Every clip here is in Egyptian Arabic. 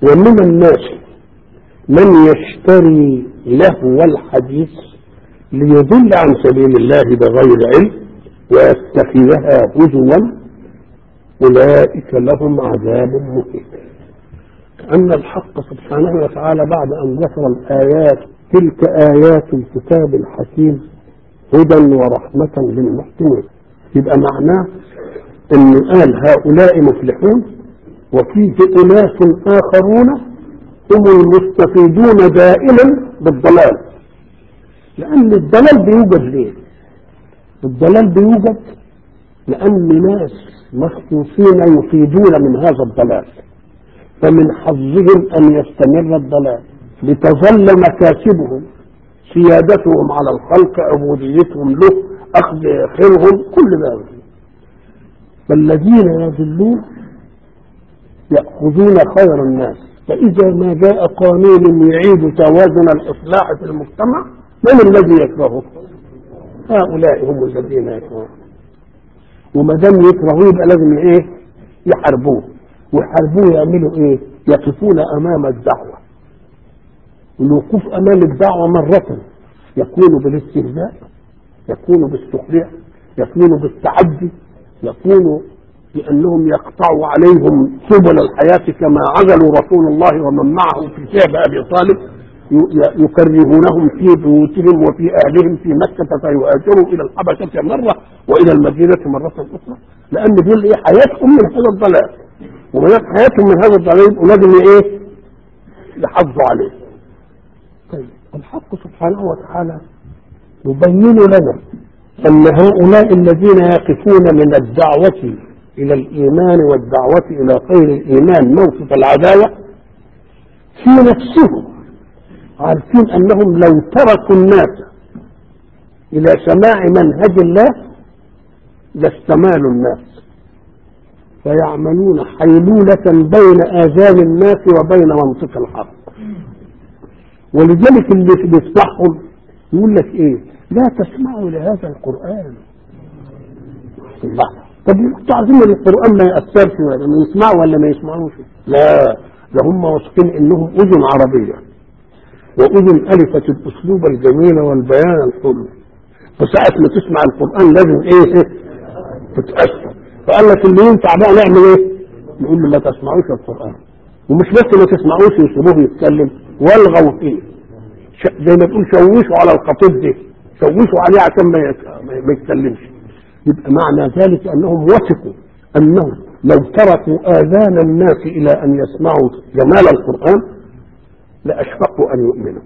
ومن الناس من يشتري لهو الحديث ليضل عن سبيل الله بغير علم ويتخذها هزوا أولئك لهم عذاب مهين أن الحق سبحانه وتعالى بعد أن ذكر الآيات تلك آيات الكتاب الحكيم هدى ورحمة للمحسنين يبقى معناه أن قال هؤلاء مفلحون وفيه أناس آخرون هم المستفيدون دائما بالضلال لأن الضلال بيوجد ليه؟ الضلال بيوجد لأن ناس مخصوصين يفيدون من هذا الضلال فمن حظهم أن يستمر الضلال لتظل مكاسبهم سيادتهم على الخلق عبوديتهم له أخذ خيرهم كل ذلك فالذين يذلون يأخذون خير الناس فإذا ما جاء قانون يعيد توازن الإصلاح في المجتمع من الذي يكرهه؟ هؤلاء هم الذين يكرهون وما دام يكرهوه يبقى لازم ايه؟ يحاربوه ويحاربوه يعملوا ايه؟ يقفون امام الدعوه الوقوف امام الدعوه مره يكون بالاستهزاء يكون بالسخريه يكون بالتعدي يكون بانهم يقطعوا عليهم سبل الحياه كما عزلوا رسول الله ومن معه في شعب ابي طالب يكرهونهم في بيوتهم وفي اهلهم في مكه فيهاجروا الى الحبشه مره والى المدينه مره اخرى لان دول ايه حياتهم من هذا الضلال وما دام حياتهم من هذا الضلال يبقوا لازم ايه يحافظوا عليه طيب الحق سبحانه وتعالى يبين لنا ان هؤلاء الذين يقفون من الدعوه الى الايمان والدعوه الى خير الايمان موقف العداوه في نفسهم عارفين انهم لو تركوا الناس الى سماع منهج الله لاستمالوا الناس فيعملون حيلولة بين آذان الناس وبين منطق الحق ولذلك اللي بيصلحهم يقول لك ايه لا تسمعوا لهذا القرآن الله طب انتوا عارفين ان القرآن ما يأثرش ولا ما يسمعوا ولا ما يسمعوش لا ده هم واثقين انهم اذن عربيه وأذن ألفت الأسلوب الجميل والبيان الحلو فساعة ما تسمع القرآن لازم إيه تتأثر فقال لك اللي ينفع بقى نعمل إيه؟ نقول له ما تسمعوش القرآن ومش بس ما تسمعوش يسيبوه يتكلم والغوا فيه زي ما تقول شوشوا على الخطيب ده شوشوا عليه عشان ما ما يتكلمش يبقى معنى ذلك أنهم وثقوا أنهم لو تركوا آذان الناس إلى أن يسمعوا جمال القرآن لأشفقوا أن يؤمنوا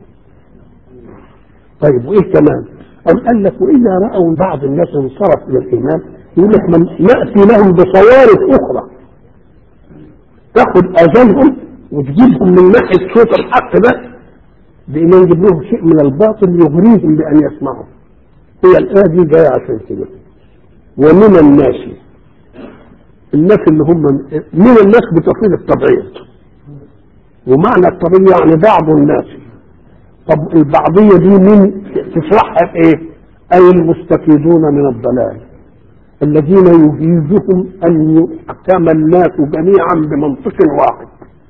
طيب وإيه كمان أم قال لك وإذا رأوا بعض الناس انصرف إلى الإيمان يقول لك من نأتي لهم بصوارف أخرى تاخد أذانهم وتجيبهم من ناحية صوت الحق ده بأن يجيب لهم شيء من الباطل يغريهم بأن يسمعوا هي الآية دي جاية عشان كده ومن الناس الناس اللي هم من الناس بتفصيل التبعيض ومعنى الطبيعي يعني بعض الناس طب البعضية دي من تصلحها ايه اي المستفيدون من الضلال الذين يجيزهم ان يحكم الناس جميعا بمنطق واحد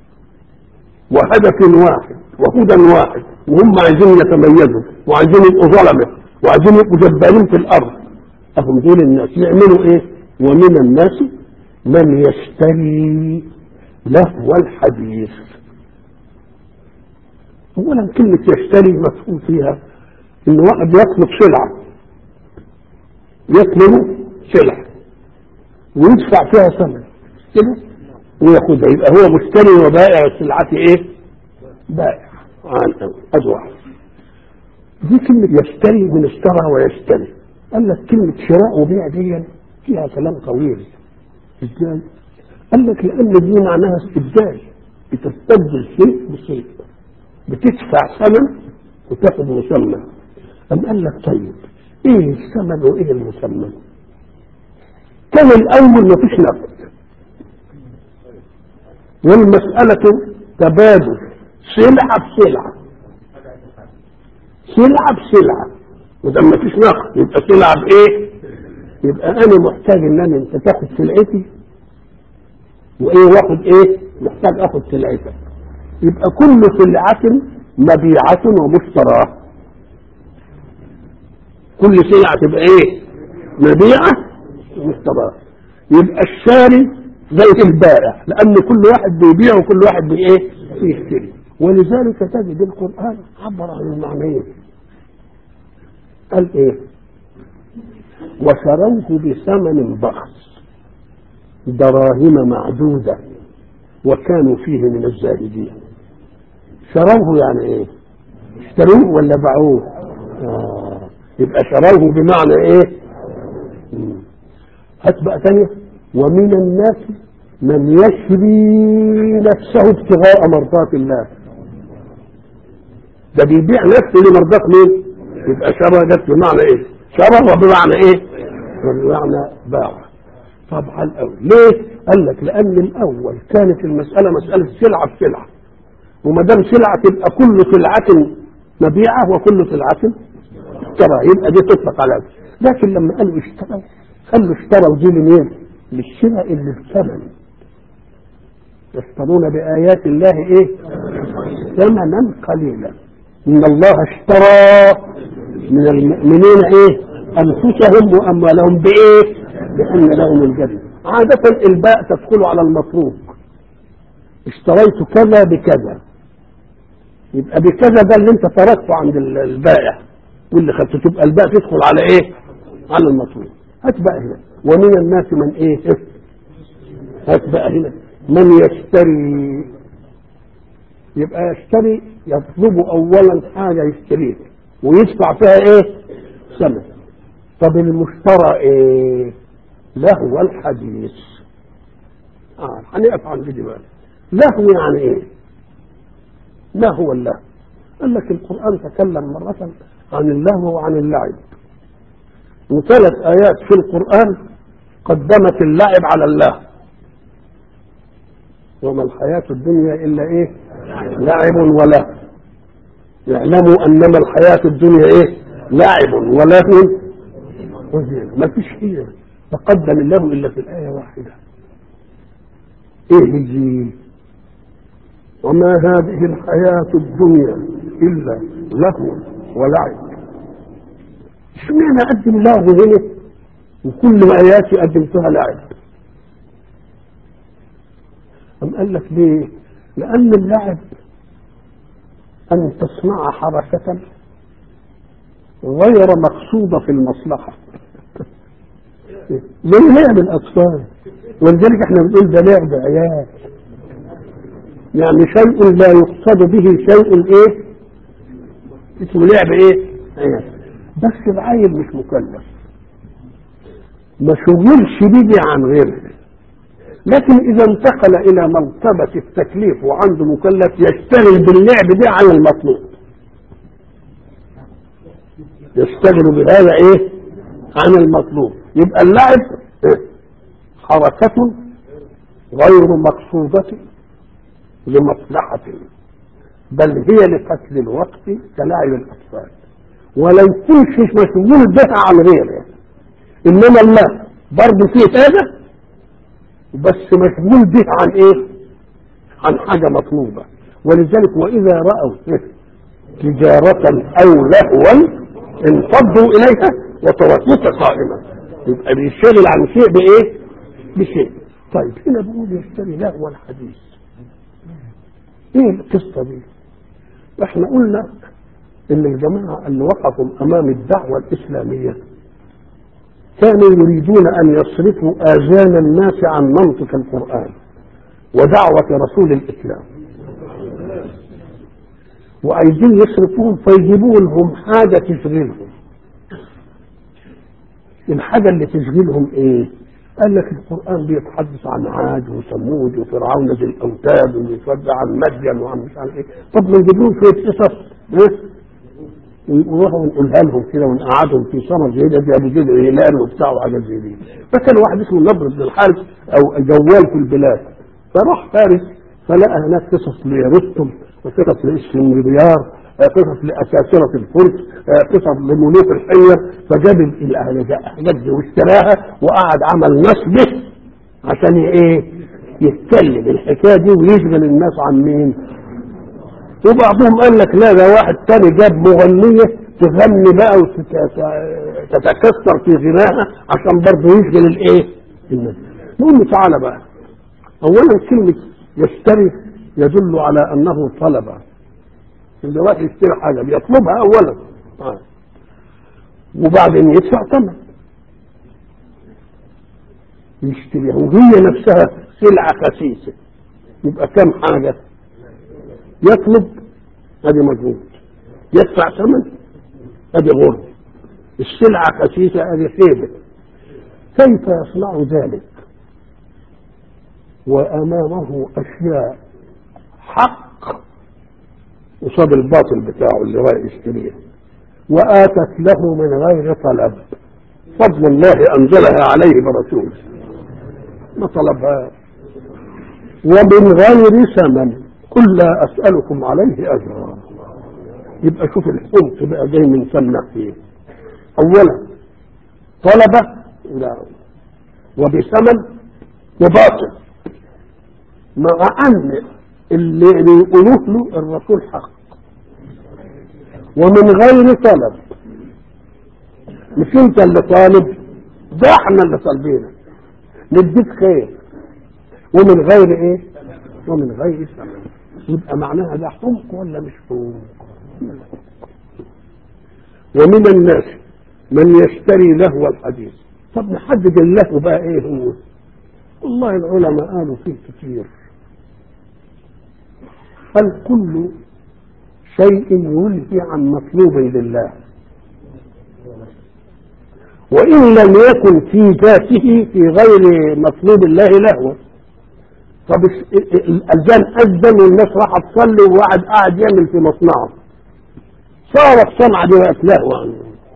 وهدف واحد وهدى واحد وهم عايزين يتميزوا وعايزين يبقوا ظلمه وعايزين يبقوا جبارين في الارض اهم دول الناس يعملوا ايه ومن الناس من يشتري لهو الحديث اولا كلمة يشتري مفهوم فيها ان واحد يطلب سلعة يطلب سلعة ويدفع فيها ثمن كده وياخدها يبقى هو مشتري وبائع سلعته ايه؟ بائع عن ادي واحد دي كلمة يشتري من اشترى ويشتري قال لك كلمة شراء وبيع دي فيها كلام طويل ازاي؟ قال لك لأن دي معناها استبدال بتستبدل شيء بشيء بتدفع ثمن وتاخد مسمى أم قال لك طيب ايه الثمن وايه المسمى كان الاول مفيش نقد والمسألة تبادل سلعة بسلعة سلعة بسلعة وده مفيش نقد يبقى سلعة بايه يبقى انا محتاج ان انا انت تاخد سلعتي وايه واخد ايه محتاج اخد سلعتك يبقى كل سلعة مبيعة ومشتراه كل سلعة تبقى ايه مبيعة ومشتراه يبقى الشاري زي البائع لان كل واحد بيبيع وكل واحد بايه بيشتري ولذلك تجد القرآن عبر عن المعنيين قال ايه وشروه بثمن بخس دراهم معدودة وكانوا فيه من الزاهدين شروه يعني ايه اشتروه ولا باعوه آه. يبقى شروه بمعنى ايه مم. هات بقى تانية ومن الناس من يشري نفسه ابتغاء مرضات الله ده بيبيع نفسه لمرضات مين يبقى شرى جت بمعنى ايه شرى وبمعنى ايه بمعنى باع طبعا قوي ليه قال لك لان الاول كانت المساله مساله سلعه بسلعه وما دام سلعه تبقى كل سلعه مبيعه وكل سلعه اشترى يبقى دي تطلق على ده. لكن لما قالوا اشتروا قالوا اشتروا دي لمين؟ للشراء اللي بثمن يشترون بآيات الله ايه؟ ثمنا قليلا إن الله اشترى من المؤمنين ايه؟ أنفسهم وأموالهم بإيه؟ بأن لهم الجنة عادة الباء تدخل على المتروك اشتريت كذا بكذا يبقى بكذا ده اللي انت تركته عند البائع واللي خدته تبقى الباء تدخل على ايه؟ على المتروك هات بقى هنا ومن الناس من ايه؟ هات بقى هنا من يشتري يبقى يشتري يطلب اولا حاجه يشتريها ويدفع فيها ايه؟ ثمن طب المشترى ايه؟ لهو الحديث اه هنقف عند دي بقى لهو يعني ايه؟ لهو اللهو قال لك القران تكلم مره عن اللهو وعن اللعب وثلاث ايات في القران قدمت اللعب على اللهو وما الحياة الدنيا إلا إيه لعب ولهو يعلموا أنما الحياة الدنيا إيه لعب ولهو وزينة ما فيش هي تقدم الله إلا في الآية واحدة إيه هي وما هذه الحياة الدنيا إلا لهو ولعب اشمعنى قدم لهو هنا وكل آياتي قدمتها لعب أم قال لك ليه؟ لأن اللعب أن تصنع حركة غير مقصودة في المصلحة زي لعب الأطفال ولذلك احنا بنقول ده لعب عيال يعني شيء لا يقصد به شيء ايه اسمه لعب ايه عيال بس العيل مش مكلف ما شغلش بيه عن غيره لكن اذا انتقل الى مرتبة التكليف وعنده مكلف يشتغل باللعب ده عن المطلوب يشتغل بهذا ايه عن المطلوب يبقى اللعب حركة غير مقصودة لمصلحة بل هي لقتل الوقت كلاعب الاطفال ولو كنت مشغول بها عن غيره انما الله برضه فيه هذا بس مشغول به عن ايه عن حاجة مطلوبة ولذلك واذا رأوا تجارة او لهوا انفضوا اليها وتركوك قائما يبقى بيشتغل عن شيء بايه بشيء طيب هنا بيقول يشتري لهو الحديث ايه القصة دي احنا قلنا ان الجماعة اللي وقفوا امام الدعوة الاسلامية كانوا يريدون أن يصرفوا آذان الناس عن منطق القرآن ودعوة رسول الإسلام وعايزين يصرفوهم فيجيبوا لهم حاجة تشغلهم الحاجة اللي تشغلهم إيه؟ قال لك القرآن بيتحدث عن عاد وثمود وفرعون ذي الأوتاد ويتوزع عن مدين وعن مش عارف إيه طب ما نجيب لهم شوية قصص إيه؟ ونروحوا نقولها لهم كده ونقعدهم في سمر زي ده ابو جد هلال وبتاع وحاجات زي دي فكان واحد اسمه نضر بن الحارث او جوال في البلاد فراح فارس فلقى هناك قصص لرستم وقصص لاسفنديار قصص لاساسره الفرس قصص لملوك الحير فجاب الحاجات دي واشتراها وقعد عمل نصبه عشان ايه يتكلم الحكايه دي ويشغل الناس عن مين؟ وبعضهم قال لك لا ده واحد تاني جاب مغنية تغني بقى وتتكسر في غناها عشان برضه يشغل الايه؟ الناس. نقول له تعالى بقى. اولا كلمة يشتري يدل على انه طلب. اللي واحد يشتري حاجة بيطلبها اولا. آه. وبعدين يدفع ثمن. يشتريها وهي نفسها سلعة خسيسة. يبقى كم حاجة؟ يطلب ادي مجهود يدفع ثمن ادي غرب السلعة خسيسة ادي خيبة كيف يصنع ذلك وامامه اشياء حق قصاد الباطل بتاعه اللي رايح يشتريها واتت له من غير طلب فضل الله انزلها عليه برسوله ما طلبها ومن غير ثمن قل لا اسالكم عليه اجرا يبقى شوف الحمق بقى جاي من سمنة ايه اولا طلب لا وبثمن وباطل مع ان اللي بيقولوه له الرسول حق ومن غير طلب مش انت اللي طالب ده احنا اللي طالبينه نديك خير ومن غير ايه ومن غير ثمن يبقى معناها ده حمق ولا مش حمق ومن الناس من يشتري لهو الحديث طب نحدد اللهو بقى ايه هو والله العلماء قالوا فيه كتير هل كل شيء يلهي عن مطلوب لله وإن لم يكن في ذاته في غير مطلوب الله لهو طب الأذان أذن والناس راحت تصلي وواحد قاعد يعمل في مصنعه صارت الصنعة دي بقت لهوا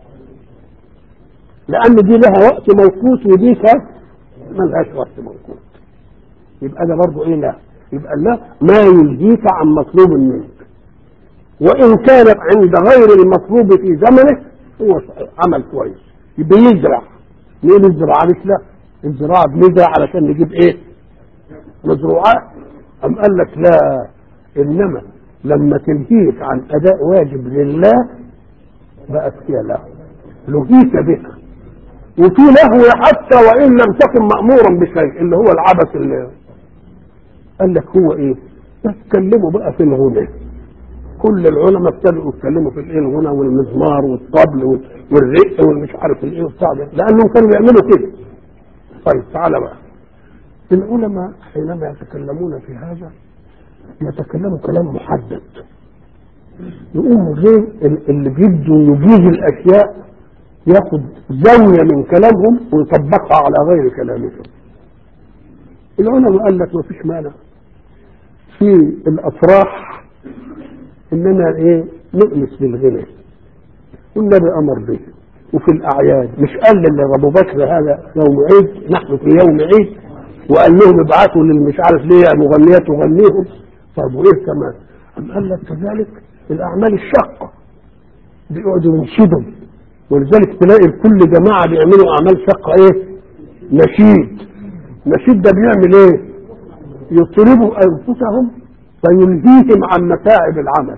لأن دي لها وقت موقوت ودي ملهاش وقت موقوت يبقى ده برضه إيه لا يبقى لا ما يلهيك عن مطلوب منك وإن كانت عند غير المطلوب في زمنه هو عمل كويس يبقى يزرع ليه الزراعة مش لا الزراعة بنزرع علشان نجيب إيه مزروعات أم قال لك لا إنما لما تنهيك عن أداء واجب لله بقت فيها له لهيك بها وفي لهو حتى وإن لم تكن مأمورا بشيء اللي هو العبث اللي قال لك هو إيه تتكلموا بقى في الغنى كل العلماء ابتدوا يتكلموا في الايه الغنى والمزمار والطبل والرق والمش عارف الايه وبتاع ده لانهم كانوا بيعملوا كده طيب تعالى بقى العلماء حينما يتكلمون في هذا يتكلموا كلام محدد يقوموا غير اللي بيبدوا يجيز الاشياء ياخد زاوية من كلامهم ويطبقها على غير كلامهم العلماء قال لك ما فيش مانع في الافراح اننا ايه نؤنس بالغنى والنبي امر به وفي الاعياد مش قال لابو بكر هذا يوم عيد نحن في يوم عيد وقال لهم ابعثوا للمش عارف ليه مغنيات تغنيهم طب وايه كمان؟ أم قال لك كذلك الاعمال الشاقه بيقعدوا ينشدوا ولذلك تلاقي كل جماعه بيعملوا اعمال شاقه ايه؟ نشيد نشيد ده بيعمل ايه؟ يطلبوا انفسهم فيلهيهم عن متاعب العمل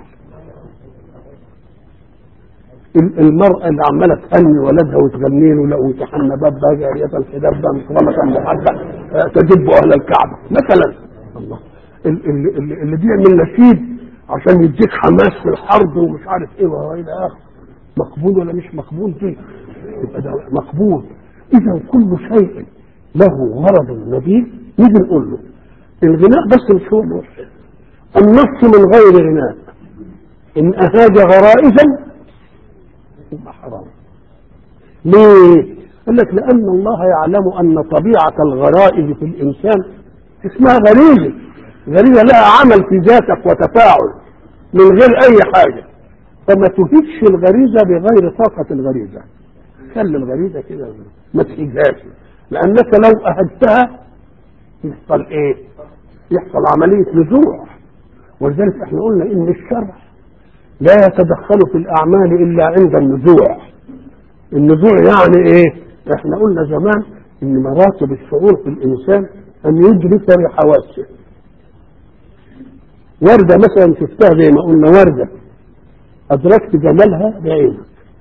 المرأة اللي عمالة تهني ولدها وتغني له لو تحنى بابها جارية الحجاب ده مكرمة محبة تجب أهل الكعبة مثلا الله اللي, اللي, اللي بيعمل نشيد عشان يديك حماس في الحرب ومش عارف ايه والى اخره مقبول ولا مش مقبول دي يبقى ده مقبول اذا كل شيء له غرض نبيل نيجي نقول له الغناء بس مش هو الوحيد النص من غير غناء ان اهاج غرائزا يبقى حرام ليه قال لك لان الله يعلم ان طبيعه الغرائز في الانسان اسمها غريزه غريزه لها عمل في ذاتك وتفاعل من غير اي حاجه فما تهيجش الغريزه بغير طاقه الغريزه خلي الغريزه كده ما تهيجهاش لانك لو اهجتها يحصل ايه يحصل عمليه نزوع ولذلك احنا قلنا ان الشرع لا يتدخل في الاعمال الا عند النزوع النزوع يعني ايه احنا قلنا زمان ان مراتب الشعور في الانسان ان يدرك بحواسه وردة مثلا شفتها زي ما قلنا وردة أدركت جمالها بعينك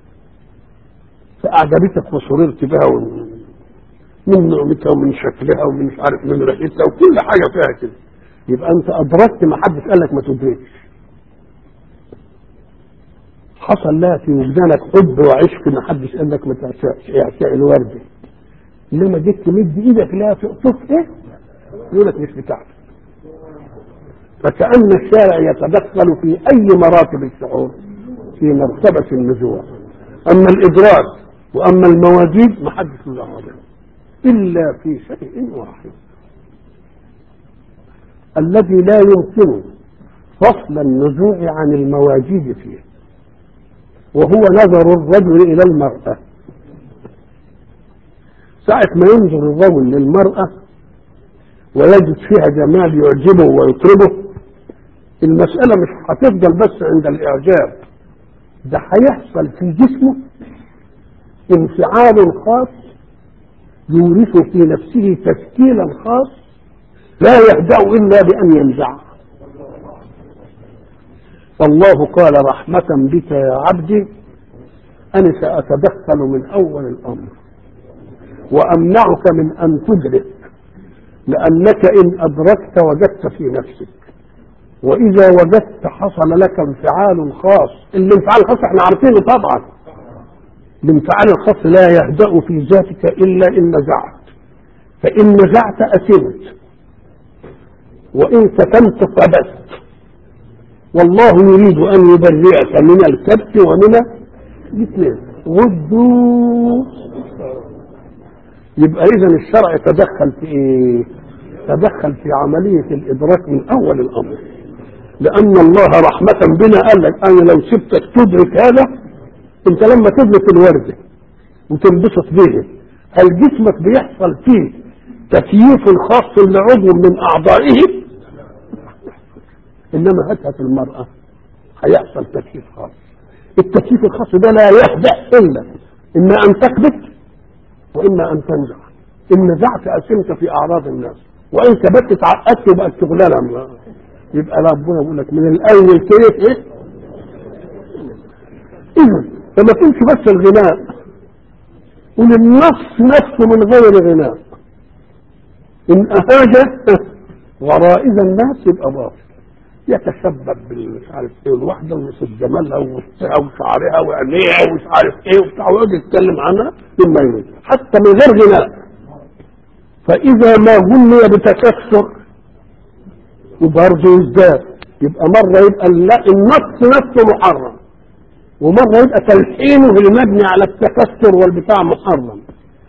فأعجبتك وسررت بها و... من نعمتها ومن شكلها ومن مش عارف من ريحتها وكل حاجة فيها كده يبقى أنت أدركت ما حدش قال لك ما تدركش حصل لها في وجدانك حب وعشق ما حدش قال لك ما تعشقش اعشاء الوردة انما جيت تمد ايدك لها في قطوف ايه يقول لك مش بتاعتك فكأن الشارع يتدخل في أي مراتب الشعور في مرتبة النزوع أما الإدراك وأما المواجيد ما حدش له دعوة إلا في شيء واحد الذي لا يمكن فصل النزوع عن المواجيد فيه وهو نظر الرجل إلى المرأة ساعة ما ينظر الرجل للمرأة ويجد فيها جمال يعجبه ويطربه المسألة مش هتفضل بس عند الإعجاب ده هيحصل في جسمه انفعال خاص يورث في نفسه تشكيلا خاص لا يهدأ إلا بأن ينزعه فالله قال رحمة بك يا عبدي أنا سأتدخل من أول الأمر وأمنعك من أن تدرك لأنك إن أدركت وجدت في نفسك وإذا وجدت حصل لك انفعال خاص الانفعال الخاص احنا عارفينه طبعا الانفعال الخاص لا يهدأ في ذاتك إلا إن نزعت فإن نزعت أسمت وإن كتمت قبست والله يريد أن يبرئك من الكبت ومن الاثنين غدوا يبقى إذا الشرع تدخل في إيه؟ تدخل في عملية الإدراك من أول الأمر لأن الله رحمة بنا قال لك أنا لو سبتك تدرك هذا أنت لما تدرك الوردة وتنبسط به هل جسمك بيحصل فيه تكييف خاص لعضو من أعضائه إنما هاتها في المرأة هيحصل تكييف خاص التكييف الخاص ده لا يهدأ إلا إما أن تكبت وإما أن تنزع إن نزعت أسمت في أعراض الناس وإن كبت تعقدت يبقى الشغلانة يبقى ربنا يقول لك من الأول كيف إيه؟ إذا فما تمشي بس الغناء وللنص نفسه من غير غناء إن أهاج غرائز الناس يبقى باطل يتسبب بالمش عارف ايه الواحده ونصف جمالها وشعرها وعينيها ومش عارف ايه وبتاع ويقعد يتكلم عنها مما يريد حتى من غير غناء فاذا ما غني بتكسر وبرضه يزداد يبقى مره يبقى لا النص نفسه محرم ومره يبقى تلحينه المبني على التكسر والبتاع محرم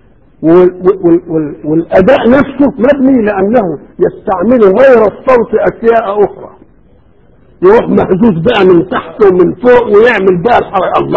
والاداء نفسه مبني لانه يستعمل غير الصوت اشياء اخرى يروح محجوز بقى من تحت ومن فوق ويعمل بقى الحركه الله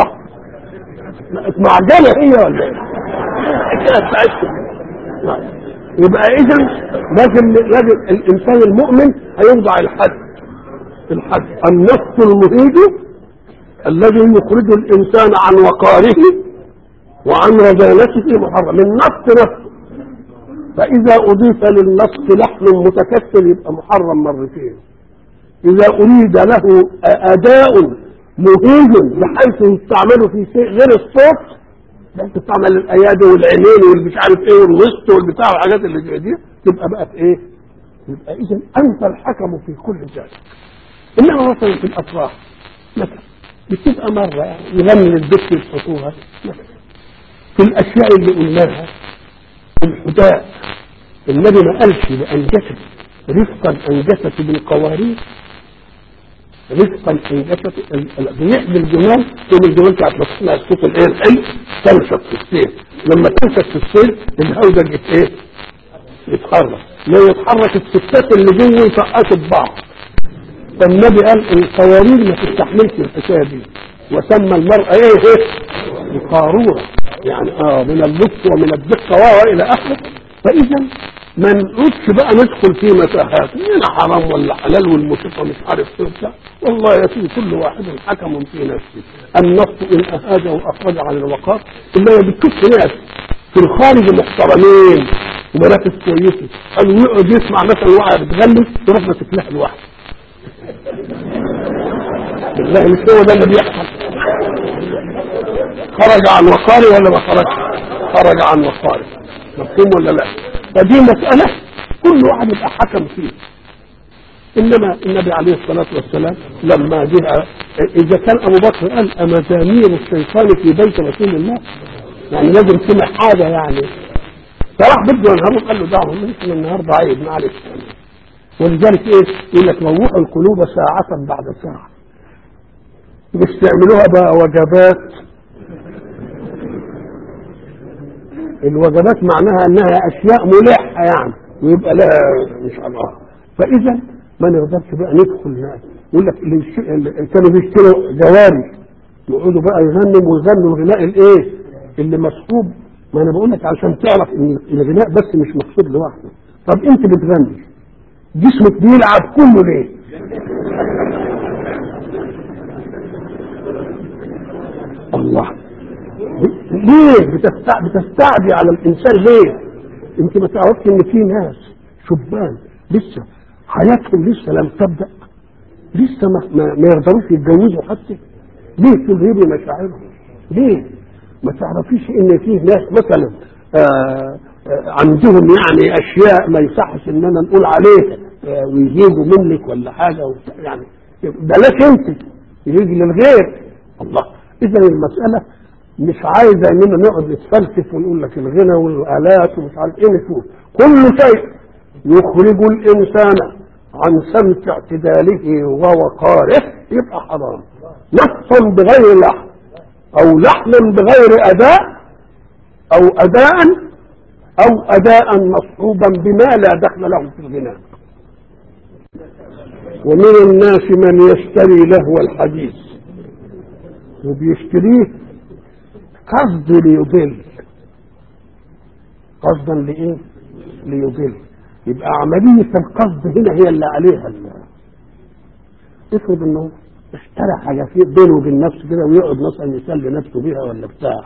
معجنه هي ولا ايه؟ كده بتاعتكم يبقى اذا لازم لازم الانسان المؤمن هيوضع الحد الحد النص المهيج الذي يخرج الانسان عن وقاره وعن رزانته محرم النص نفسه فاذا اضيف للنص لحن متكسر يبقى محرم مرتين إذا أريد له أداء مهيج بحيث يستعمل في شيء غير الصوت تستعمل الأيادي والعينين والمش عارف إيه والوسط والبتاع والحاجات اللي زي دي تبقى بقى في إيه؟ يبقى إذا أنت الحكم في كل ذلك إنما مثلا في الأفراح مثلا بتبقى مرة يعني يغني للبت يسقطوها مثلا في الأشياء اللي قلناها الحداء النبي ما قالش بأنجست رفقا أنجست بالقوارير رفقا انجست بيحمي الجمال تقول الجمال بتاعت مصنع الصوت الايه الحلو تنشط في السيل لما تنشط في السيل الهودج ايه يتحرك لو يتحرك الستات اللي جوه يطقشوا ببعض فالنبي قال القوارير ما تستحملش الحكايه دي وسمى المرأة ايه ايه القارورة يعني اه من اللطف ومن الدقة والى اخره فاذا ما نقعدش بقى ندخل في متاهات هنا حرام ولا حلال والموسيقى مش عارف ايه وبتاع والله يا سيدي كل واحد حكم في نفسه النص ان اهاج واخرج عن الوقار الا بتشوف ناس في الخارج محترمين ومراكز كويسه قالوا يقعد يسمع مثلا واحد بتغني تروح ماسك لها لوحده بالله مش هو ده اللي بيحصل خرج عن وقاره ولا ما خرجش خرج عن وقاره مفهوم ولا لا فدي مسألة كل واحد يبقى حكم فيه انما النبي عليه الصلاة والسلام لما جاء اذا كان ابو بكر قال امزامير الشيطان في بيت رسول الله يعني لازم سمع حاجة يعني فراح بده ينهره قال له دعهم من النهارده عيب معلش ولذلك ايه يقول لك روحوا القلوب ساعة بعد ساعة مش تعملوها بقى وجبات الوجبات معناها انها اشياء ملحة يعني ويبقى لها ان شاء الله فاذا ما نقدرش بقى ندخل ناس يقول لك اللي يشت- اللي كانوا بيشتروا جواري يقعدوا بقى يغنوا ويغنوا الغناء الايه اللي مصحوب ما انا بقول لك عشان تعرف ان الغناء بس مش مقصود لوحده طب انت بتغني جسمك بيلعب كله ليه الله ليه بتستع... بتستعدي على الانسان ليه انت ما تعرفش ان في ناس شبان لسه حياتهم لسه لم تبدا لسه ما, ما, ما يقدروش يتجوزوا حتى ليه تلهبي مشاعرهم ليه ما تعرفيش ان فيه ناس مثلا آه آه عندهم يعني اشياء ما يصحش اننا نقول عليها آه ويجيبوا منك ولا حاجه وبتاع، يعني بلاش انت يجي للغير الله اذا المساله مش عايزه اننا نقعد نتفلسف ونقول لك الغنى والالات ومش عارف ايه نشوف كل شيء يخرج الانسان عن سمت اعتداله ووقاره يبقى حرام نفسا بغير لحم او لحما بغير اداء او اداء او اداء مصحوبا بما لا دخل له في الغناء ومن الناس من يشتري لهو الحديث وبيشتريه قصد ليضل قصدا لايه ليضل يبقى عملية القصد هنا هي اللي عليها ال- افرض انه اشترى حاجة في بينه وبين نفسه كده ويقعد مثلا يسلي نفسه بيها ولا بتاع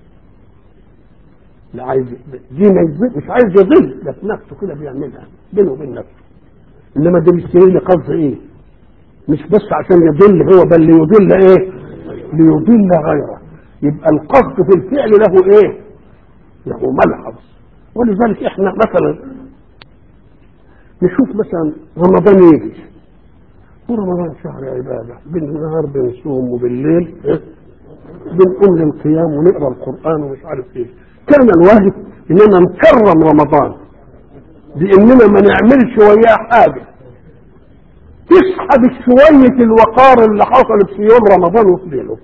لا عايز دي ما يضل- مش عايز يضل ده في نفسه كده بيعملها بينه وبين نفسه انما ده بيشتري لي قصد ايه مش بس عشان يضل هو بل ليضل ايه ليضل غيره يبقى القصد في الفعل له ايه له ملحظ ولذلك احنا مثلا نشوف مثلا رمضان يجي ورمضان شهر عبادة بالنهار بنصوم وبالليل إيه؟ بنقوم للقيام ونقرا القرآن ومش عارف ايه كان الواجب اننا نكرم رمضان باننا ما نعملش وياه حاجة تسحب شوية الوقار اللي حصلت في يوم رمضان وفي ليله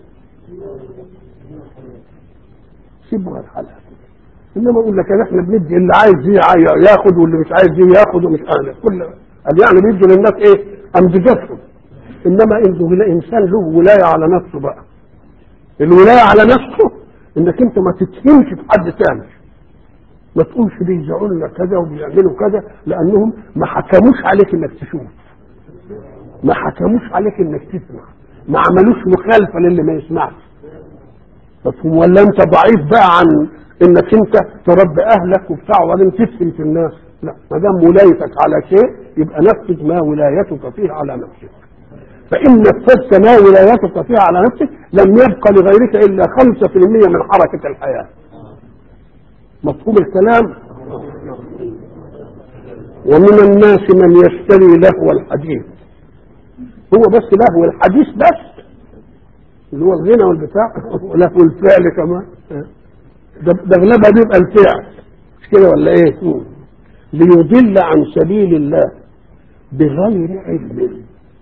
سيبوها الحلقة انما اقول لك احنا بندي اللي عايز ي- ياخد واللي مش عايز ياخد ومش عارف كل قال يعني بيدوا للناس ايه امزجتهم انما انه انسان له ولايه على نفسه بقى الولايه على نفسه انك انت ما تتهمش في حد تاني ما تقولش بيزعوا لنا كذا وبيعملوا كذا لانهم ما حكموش عليك انك تشوف ما حكموش عليك انك تسمع ما عملوش مخالفه للي ما يسمعش مفهوم ولا انت ضعيف بقى عن انك انت تربي اهلك وبتاع وبعدين تفتن في الناس لا ما دام ولايتك على شيء يبقى نفذ ما ولايتك فيه على نفسك فان نفذت ما ولايتك فيه على نفسك لم يبق لغيرك الا 5% من حركه الحياه مفهوم الكلام ومن الناس من يشتري لهو الحديث هو بس لهو الحديث بس اللي هو الغنى والبتاع ولهو الفعل كمان ده ده اغلبها بيبقى الفعل مش كده ولا ايه؟ مم. ليضل عن سبيل الله بغير علم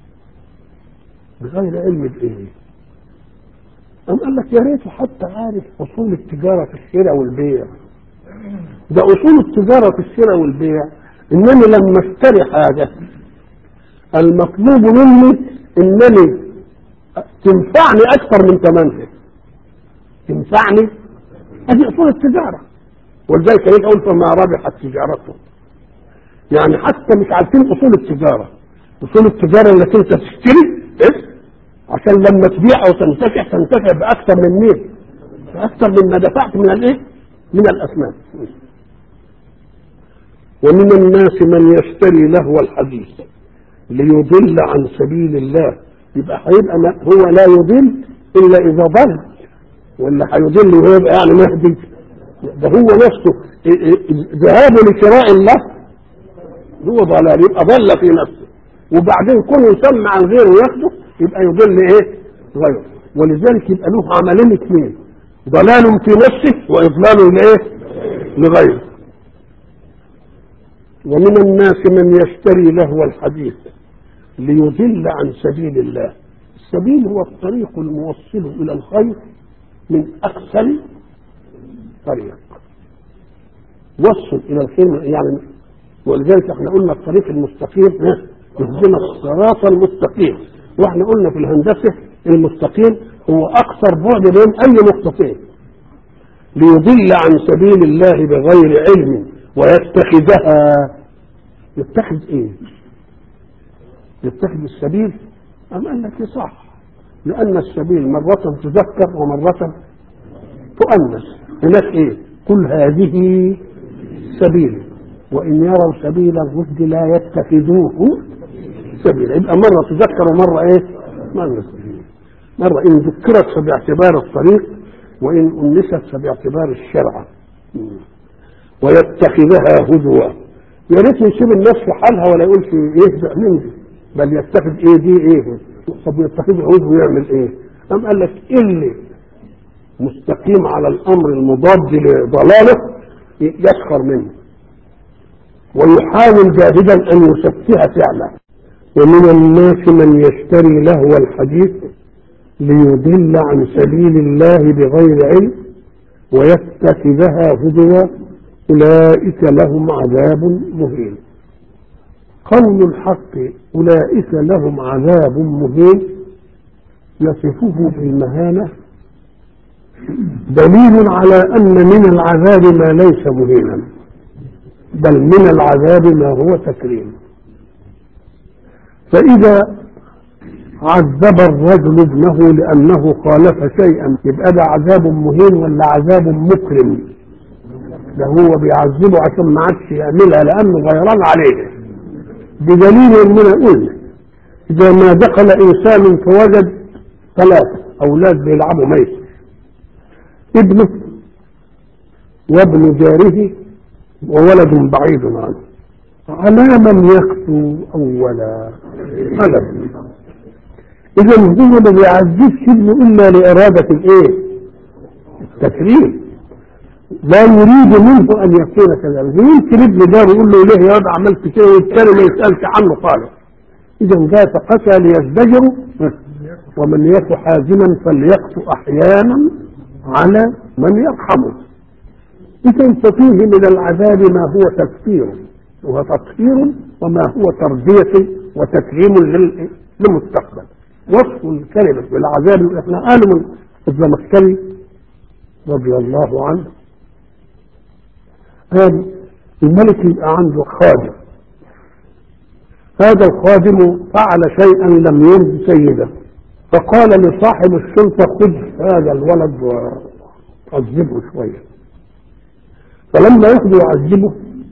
بغير علم بايه؟ أم قال لك يا ريت حتى عارف اصول التجاره في الشراء والبيع ده اصول التجاره في الشراء والبيع انني لما اشتري حاجه المطلوب مني انني تنفعني اكثر من ثمنها تنفعني هذه اصول التجاره ولذلك كان يقول فما ربحت تجارته يعني حتى مش عارفين اصول التجاره اصول التجاره انك انت تشتري إيه؟ عشان لما تبيع او تنتفع تنتفع باكثر من مين باكثر مما دفعت من الايه من الاثمان ومن الناس من يشتري لهو الحديث ليضل عن سبيل الله يبقى هيبقى ما- هو لا يضل الا اذا ضل ولا هيضل ويبقى يعني مهدي ده هو نفسه ا- ا- ذهابه لشراء الله هو ضلال يبقى ضل في نفسه وبعدين كونه يسمى عن غيره وياخده يبقى يضل ايه غيره ولذلك يبقى له عملين اثنين ضلال في نفسه واضلال لايه لغيره ومن الناس من يشتري لهو الحديث ليضل عن سبيل الله السبيل هو الطريق الموصل الى الخير من اقسم طريق وصل الى الخير يعني ولذلك احنا قلنا الطريق المستقيم ها، اهدنا الصراط المستقيم واحنا قلنا في الهندسه المستقيم هو اقصر بعد بين اي نقطتين ليضل عن سبيل الله بغير علم ويتخذها يتخذ ايه يتخذ السبيل أم قال لك صح لأن السبيل مرة تذكر ومرة تؤنث هناك ايه قل هذه سبيل وإن يروا سبيل الرشد لا يتخذوه سبيلا يبقى مرة تذكر ومرة ايه مرة سبيل مرة إن ذكرت فباعتبار الطريق وإن أنست فباعتبار الشرع ويتخذها هزوا يا ريت يسيب الناس في حالها ولا يقول في ايه من دي بل يتخذ ايه دي ايه طب يتخذ هزو يعمل ايه قام قال لك اللي مستقيم على الامر المضاد لضلاله يسخر منه ويحاول جاهدا ان يسفه فعله ومن الناس من يشتري لهو الحديث ليضل عن سبيل الله بغير علم ويتخذها هدوا أولئك لهم عذاب مهين قول الحق أولئك لهم عذاب مهين يصفه بالمهانة دليل على أن من العذاب ما ليس مهينا بل من العذاب ما هو تكريم فإذا عذب الرجل ابنه لأنه خالف شيئا يبقى ده عذاب مهين ولا عذاب مكرم ده هو بيعذبه عشان ما عادش يعملها لأنه غيران عليه بدليل اننا قلنا اذا ما دخل انسان فوجد ثلاثة اولاد بيلعبوا ميسر ابنه وابن جاره وولد بعيد عنه على من يخطو اولا على اذا هو ما بيعذبش ابنه الا لارادة الايه التكريم لا يريد منه ان يكون كذلك يمكن ابن جاره يقول له ليه يا عملت كده والتاني ما يسالش عنه خالص اذا جاء فقتل ليزدجروا ومن يك حازما فليقت احيانا على من يرحمه اذا ففيه من العذاب ما هو تكفير وهو تطهير وما هو تربيه وتكريم لل- للمستقبل وصف الكلمه بالعذاب احنا قالوا من الزمخشري رضي الله عنه قال الملك يبقى عنده خادم هذا الخادم فعل شيئا لم يرض سيده فقال لصاحب السلطة خذ هذا الولد وعذبه شوية فلما ياخده يعذبه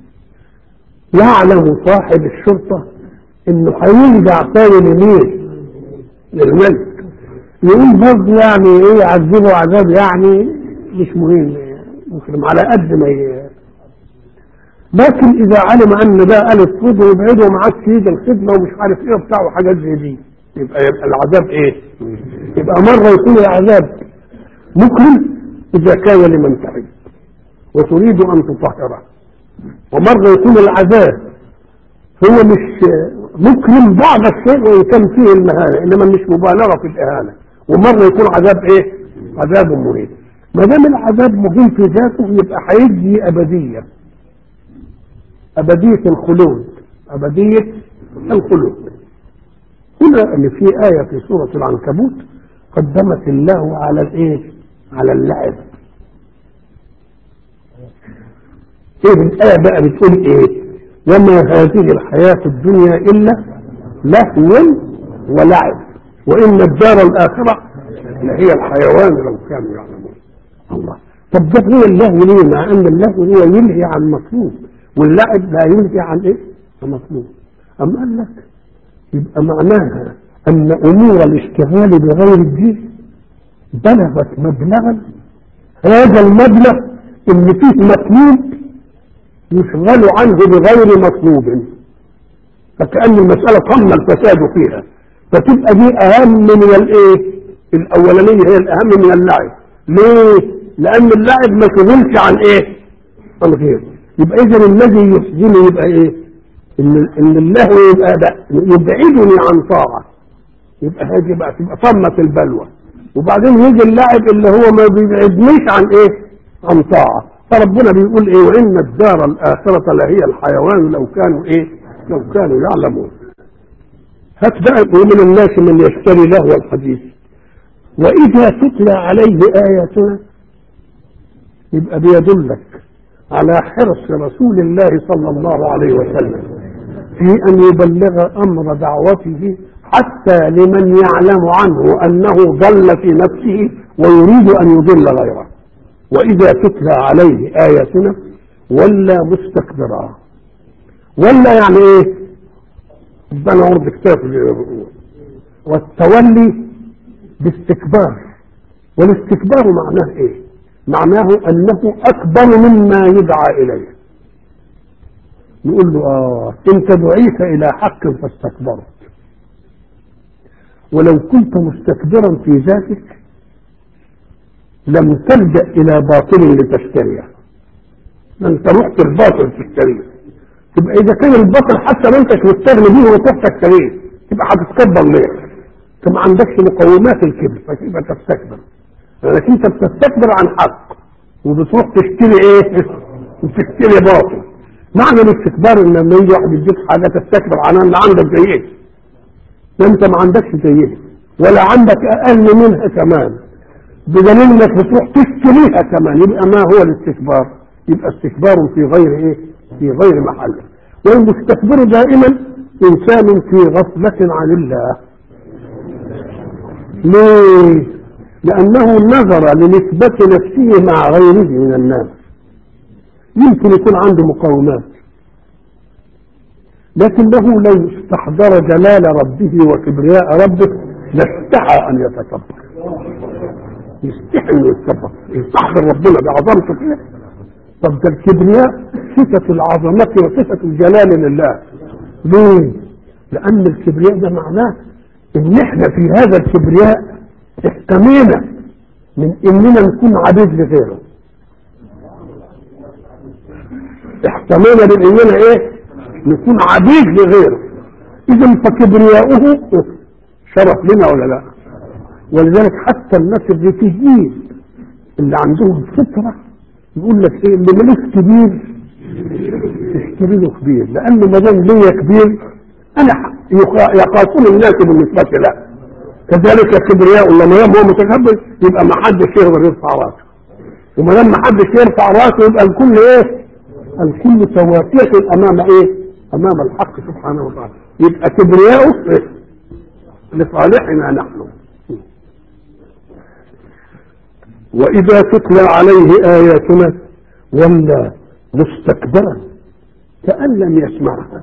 يعلم صاحب الشرطة انه هيرجع تاني لمين للملك يقول برضه يعني ايه يعذبه عذاب يعني مش مهم ممكن على قد ما ي... لكن اذا علم ان ده قال اطرده وابعده وما عادش يجي الخدمه ومش عارف ايه وبتاع وحاجات زي دي يبقى يبقى العذاب ايه؟ يبقى مره يكون العذاب مكرم اذا كان لمن تحب وتريد ان تطهره ومره يكون العذاب هو مش مكرم بعض الشيء وان كان فيه المهانه انما مش مبالغه في الاهانه ومره يكون عذاب ايه؟ عذاب مهين ما دام العذاب مهين في ذاته يبقى هيجي ابديه أبدية الخلود أبدية الخلود هنا اللي في آية في سورة العنكبوت قدمت الله على الإيه؟ على اللعب إيه الآية بقى بتقول إيه؟ وما هذه الحياة الدنيا إلا لهو ولعب وإن الدار الآخرة لهي الحيوان لو كانوا يعلمون الله طب ده هو اللهو ليه؟ مع أن اللهو هو ينهي عن مطلوب واللعب لا ينهي عن ايه؟ عن مطلوب أم قال لك يبقى معناها أن أمور الاشتغال بغير الدين بلغت مبلغا هذا المبلغ اللي فيه مطلوب يشغل عنه بغير مطلوب فكأن المسألة تم الفساد فيها فتبقى دي أهم من الإيه؟ الأولانية هي الأهم من اللعب ليه؟ لأن اللعب ما شغلش عن إيه؟ عن غيره يبقى إذا الذي يحزنه يبقى إيه؟ إن إن اللهو يبقى يبعدني عن طاعة يبقى هذه بقى تبقى طمة البلوى وبعدين يجي اللاعب اللي هو ما بيبعدنيش عن ايه عن طاعة فربنا بيقول ايه وان الدار الاخرة لهي الحيوان لو كانوا ايه لو كانوا يعلمون هات بقى ومن الناس من يشتري لهو الحديث واذا تتلى عليه اياتنا يبقى بيدلك على حرص رسول الله صلى الله عليه وسلم في ان يبلغ امر دعوته حتى لمن يعلم عنه أنه ضل في نفسه ويريد أن يضل غيره وإذا تتلى عليه آياتنا ولا مستكبرا ولا يعني إيه ربنا عرض كتاب والتولي باستكبار والاستكبار معناه إيه معناه أنه أكبر مما يدعى إليه نقول له آه أنت دعيت إلى حق فاستكبرت ولو كنت مستكبرا في ذاتك لم تلجأ إلى باطل لتشتريه أنت رحت الباطل تشتريه تبقى إذا كان الباطل حتى ما أنتش مستغني بيه وتروح تشتريه تبقى هتتكبر ليه؟ أنت ما عندكش مقومات الكبر فتبقى تستكبر لكن أنت بتستكبر عن حق وبتروح تشتري إيه؟ وتشتري باطل معنى الاستكبار ان لما يجي واحد يديك حاجه تستكبر عنها اللي عندك زيه ده انت ما عندكش زيها ولا عندك اقل منها كمان بدليل انك بتروح تشتريها كمان يبقى ما هو الاستكبار يبقى استكبار في غير ايه في غير محله والمستكبر دائما انسان في غفلة عن الله ليه لانه نظر لنسبة نفسه مع غيره من الناس يمكن يكون عنده مقاومات لكنه لو استحضر جلال ربه وكبرياء ربه لاستحى ان يتكبر يستحي انه يتكبر يستحضر ربنا بعظمته كده طب ده الكبرياء صفة العظمة وصفة الجلال لله ليه؟ لأن الكبرياء ده معناه إن إحنا في هذا الكبرياء احتمينا من إننا نكون عبيد لغيره احتمينا من إننا إيه؟ نكون عبيد لغيره اذا فكبرياؤه شرف لنا ولا لا ولذلك حتى الناس الريفيجيين اللي عندهم فطره يقول لك ايه اللي ملوش كبير تشتري له كبير لانه ما دام ليا كبير انا يخافون الناس بالنسبه له كذلك الكبرياء لما يوم هو متكبر يبقى ما حدش يقدر يرفع راسه وما دام ما حدش يرفع راسه يبقى الكل ايه؟ الكل توافيه امام ايه؟ امام الحق سبحانه وتعالى يبقى كبرياؤه إيه؟ لصالحنا نحن واذا تتلى عليه اياتنا ولى مستكبرا كان لم يسمعها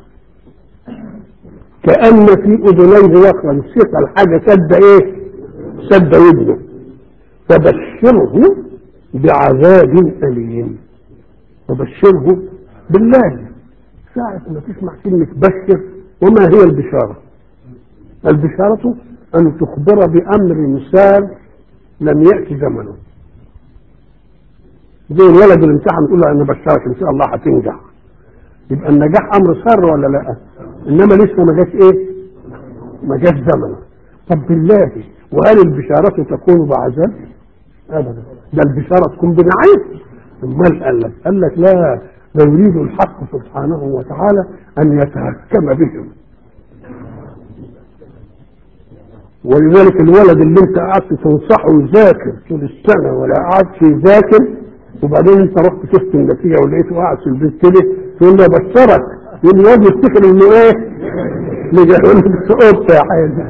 كان في اذنيه وقرا ثقل الحاجه سد ايه سد ودنه فبشره بعذاب اليم وبشره بالله ساعة ما تسمع كلمة بشر وما هي البشارة البشارة أن تخبر بأمر مثال لم يأتي زمنه زي الولد اللي امتحن تقول له أنا بشرك إن شاء الله هتنجح يبقى النجاح أمر سر ولا لا إنما لسه ما جاش إيه ما جاش زمنه طب بالله وهل البشارة تكون بعذاب أبدا ده البشارة تكون بنعيم امال قال لك قال لك لا ده يريد الحق سبحانه وتعالى ان يتهكم بهم ولذلك الولد اللي انت قعدت تنصحه يذاكر طول السنه ولا قعدش يذاكر وبعدين انت رحت شفت النتيجه ولقيته قاعد في البيت كده تقول له بشرك يقول الواد يفتكر انه ايه؟ نجح يقول له قط يا حاج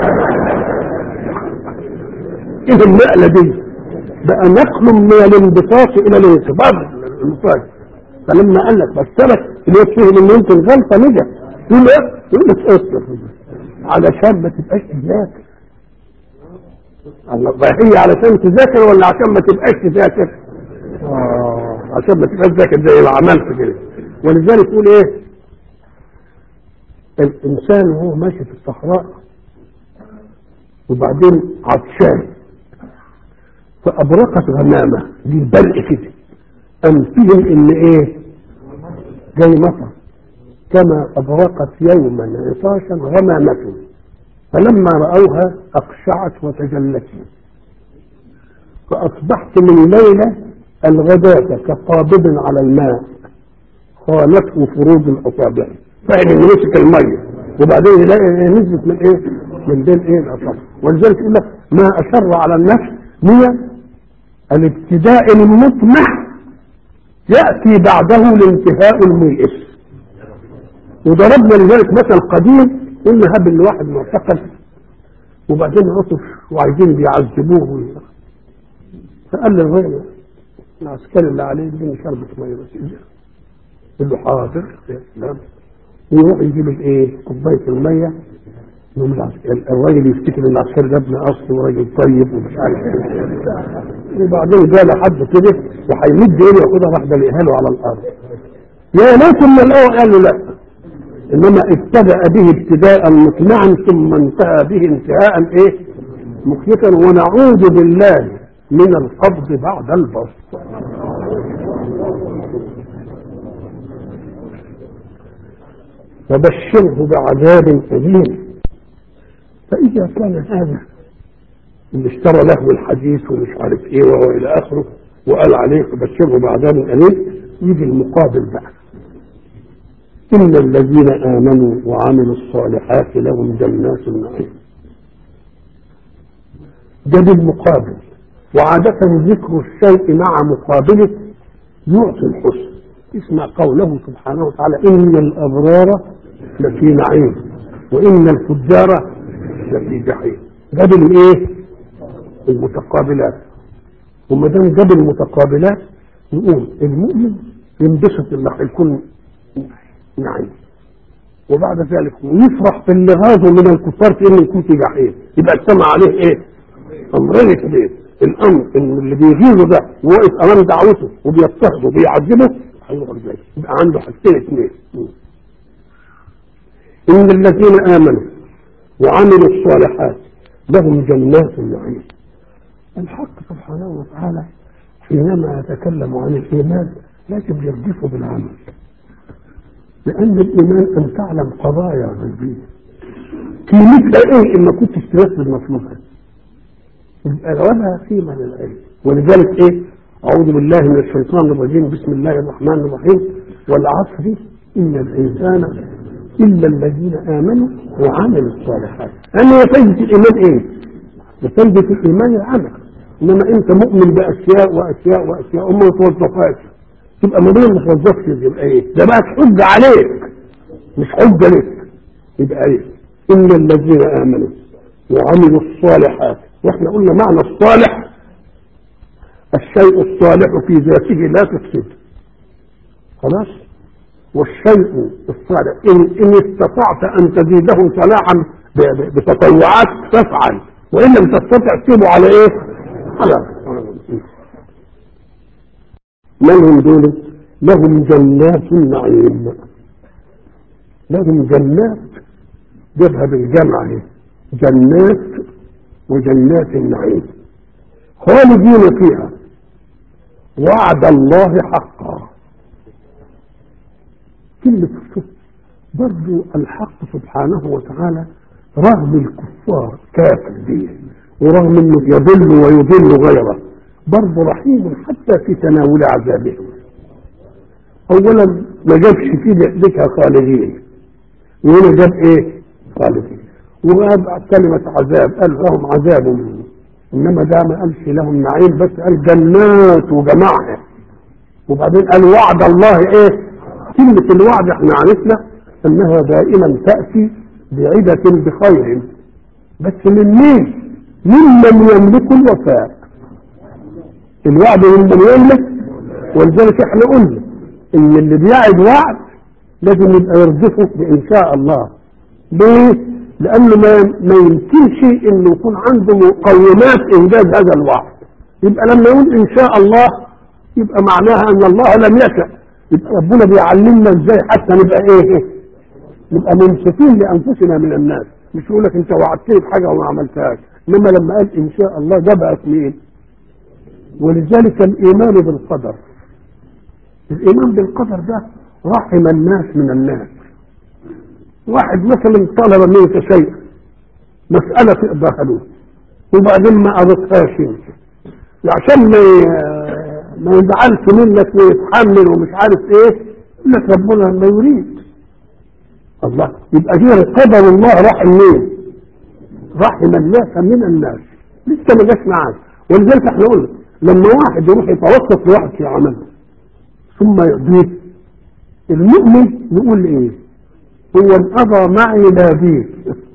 ايه النقله دي؟ بقى نقل من الانبساط الى الانقباض المفاجئ فلما قال لك بشرك اللي فهم ان يمكن غلطه نجح يقول له يقول لك اصبر علشان ما تبقاش تذاكر الله هي علشان تذاكر ولا عشان ما تبقاش تذاكر آه عشان ما تبقاش تذاكر زي ما عملت كده ولذلك يقول ايه الانسان وهو ماشي في الصحراء وبعدين عطشان فابرقت غمامه دي البرق كده ام فيهم ان ايه جاي مطر كما ابرقت يوما عطاشا غمامه فلما راوها اقشعت وتجلت فاصبحت من ليله الغداة كقابض على الماء خالته فروج الاصابع فإن اللي مسك الميه وبعدين يلاقي نزلت من ايه؟ من بين ايه الاصابع ولذلك يقول لك ما اشر على النفس هي الابتداء المطمح ياتي بعده الانتهاء الميئس وضربنا لذلك مثل قديم قلنا هب ان واحد معتقل وبعدين عطف وعايزين بيعذبوه فقال للراجل العسكري اللي عليه اديني شربة ميه بس يقول له حاضر يا سلام ويروح يجيب الايه كوبايه الميه يوم الراجل يفتكر ان العسكري ده ابن اصل وراجل طيب ومش عارف ايه وبعدين جاء لحد كده وهيمد ايده ياخدها راح دلقها له على الارض يا ليت من الاول قال له لا انما ابتدا به ابتداء مقنعا ثم انتهى به انتهاء ايه مخيفا ونعوذ بالله من القبض بعد البسط فبشره بعذاب أليم فإذا كان هذا اللي اشترى له الحديث ومش عارف ايه وهو الى اخره وقال عليه فبشره بعذاب أليم يجي المقابل بقى إن الذين آمنوا وعملوا الصالحات لهم جنات النعيم ده بالمقابل وعادة ذكر الشيء مع مقابله يعطي الحسن اسمع قوله سبحانه وتعالى إن الأبرار لفي نعيم وإن الفجار لفي جحيم جاب الايه المتقابلات وما دام جاب المتقابلات يقول المؤمن ينبسط اللي هيكون نعيم وبعد ذلك يفرح في اللي غازه من الكفار في انه يكون في جحيم يبقى اجتمع عليه ايه؟ امرين اثنين الامر ان اللي بيغيظه ده وواقف امام دعوته وبيضطهده وبيعذبه هيقعد زيه يبقى عنده حاجتين اثنين ان الذين امنوا وعملوا الصالحات لهم جنات النعيم الحق سبحانه وتعالى حينما يتكلم عن الايمان لازم يرجفه بالعمل لان الايمان ان تعلم قضايا غيبيه قيمتها ايه ان ما كنتش تنفذ مطلوبها يبقى ولا قيمه للعلم ولذلك ايه اعوذ بالله من الشيطان الرجيم بسم الله الرحمن الرحيم والعصر ان الانسان الا الذين امنوا وعملوا الصالحات انا فايده الايمان ايه فايده الايمان العمل انما انت مؤمن باشياء واشياء واشياء وما توظفهاش تبقى مدير ما توظفش يبقى ايه ده بقى حجه عليك مش حجه لك يبقى ايه ان الذين امنوا وعملوا الصالحات واحنا قلنا معنى الصالح الشيء الصالح في ذاته لا تفسد خلاص والشيء الصالح إن, إن استطعت أن تزيده صلاحا بتطوعات فافعل وإن لم تستطع تسيبه على إيه؟ على من هم دول؟ لهم جنات النعيم لهم جنات جابها بالجمع اهي جنات وجنات النعيم خالدين فيها وعد الله حقا كلمة برضو الحق سبحانه وتعالى رغم الكفار كافر به ورغم انه يضل ويضل غيره برضه رحيم حتى في تناول عذابهم اولا ما جابش في ذكر خالدين وهنا جاب ايه خالدين وقال كلمة عذاب قال لهم عذاب انما ده ما قالش لهم نعيم بس قال جنات وجماعة وبعدين قال وعد الله ايه كلمة الوعد احنا عرفنا انها دائما تأتي بعدة بخير بس من مين ممن يملك الوفاء الوعد ممن يملك ولذلك احنا قلنا ان اللي بيعد وعد لازم يبقى يرجفه بان شاء الله ليه لأنه ما ما يمكنش إنه يكون عنده مقومات إنجاز هذا الوعد يبقى لما يقول إن شاء الله يبقى معناها أن الله لم يشأ يبقى ربنا بيعلمنا إزاي حتى نبقى إيه نبقى منصفين لأنفسنا من الناس مش يقول لك أنت وعدتني بحاجة وما عملتهاش إنما لما قال إن شاء الله ده بقى مين ولذلك الإيمان بالقدر الإيمان بالقدر ده رحم الناس من الناس واحد مثلا طلب منك شيء مسألة تقدرها له وبعدين ما قضتهاش انت عشان ما ما يزعلش منك ويتحمل ومش عارف ايه يقول لك ربنا ما يريد الله يبقى كده قدر الله رحم مين؟ رحم الناس من الناس لسه ما جاش معاك ولذلك احنا قلنا لما واحد يروح يتوسط لواحد في عمله ثم يقضيه المؤمن يقول ايه؟ هو انقضى معي لا بيه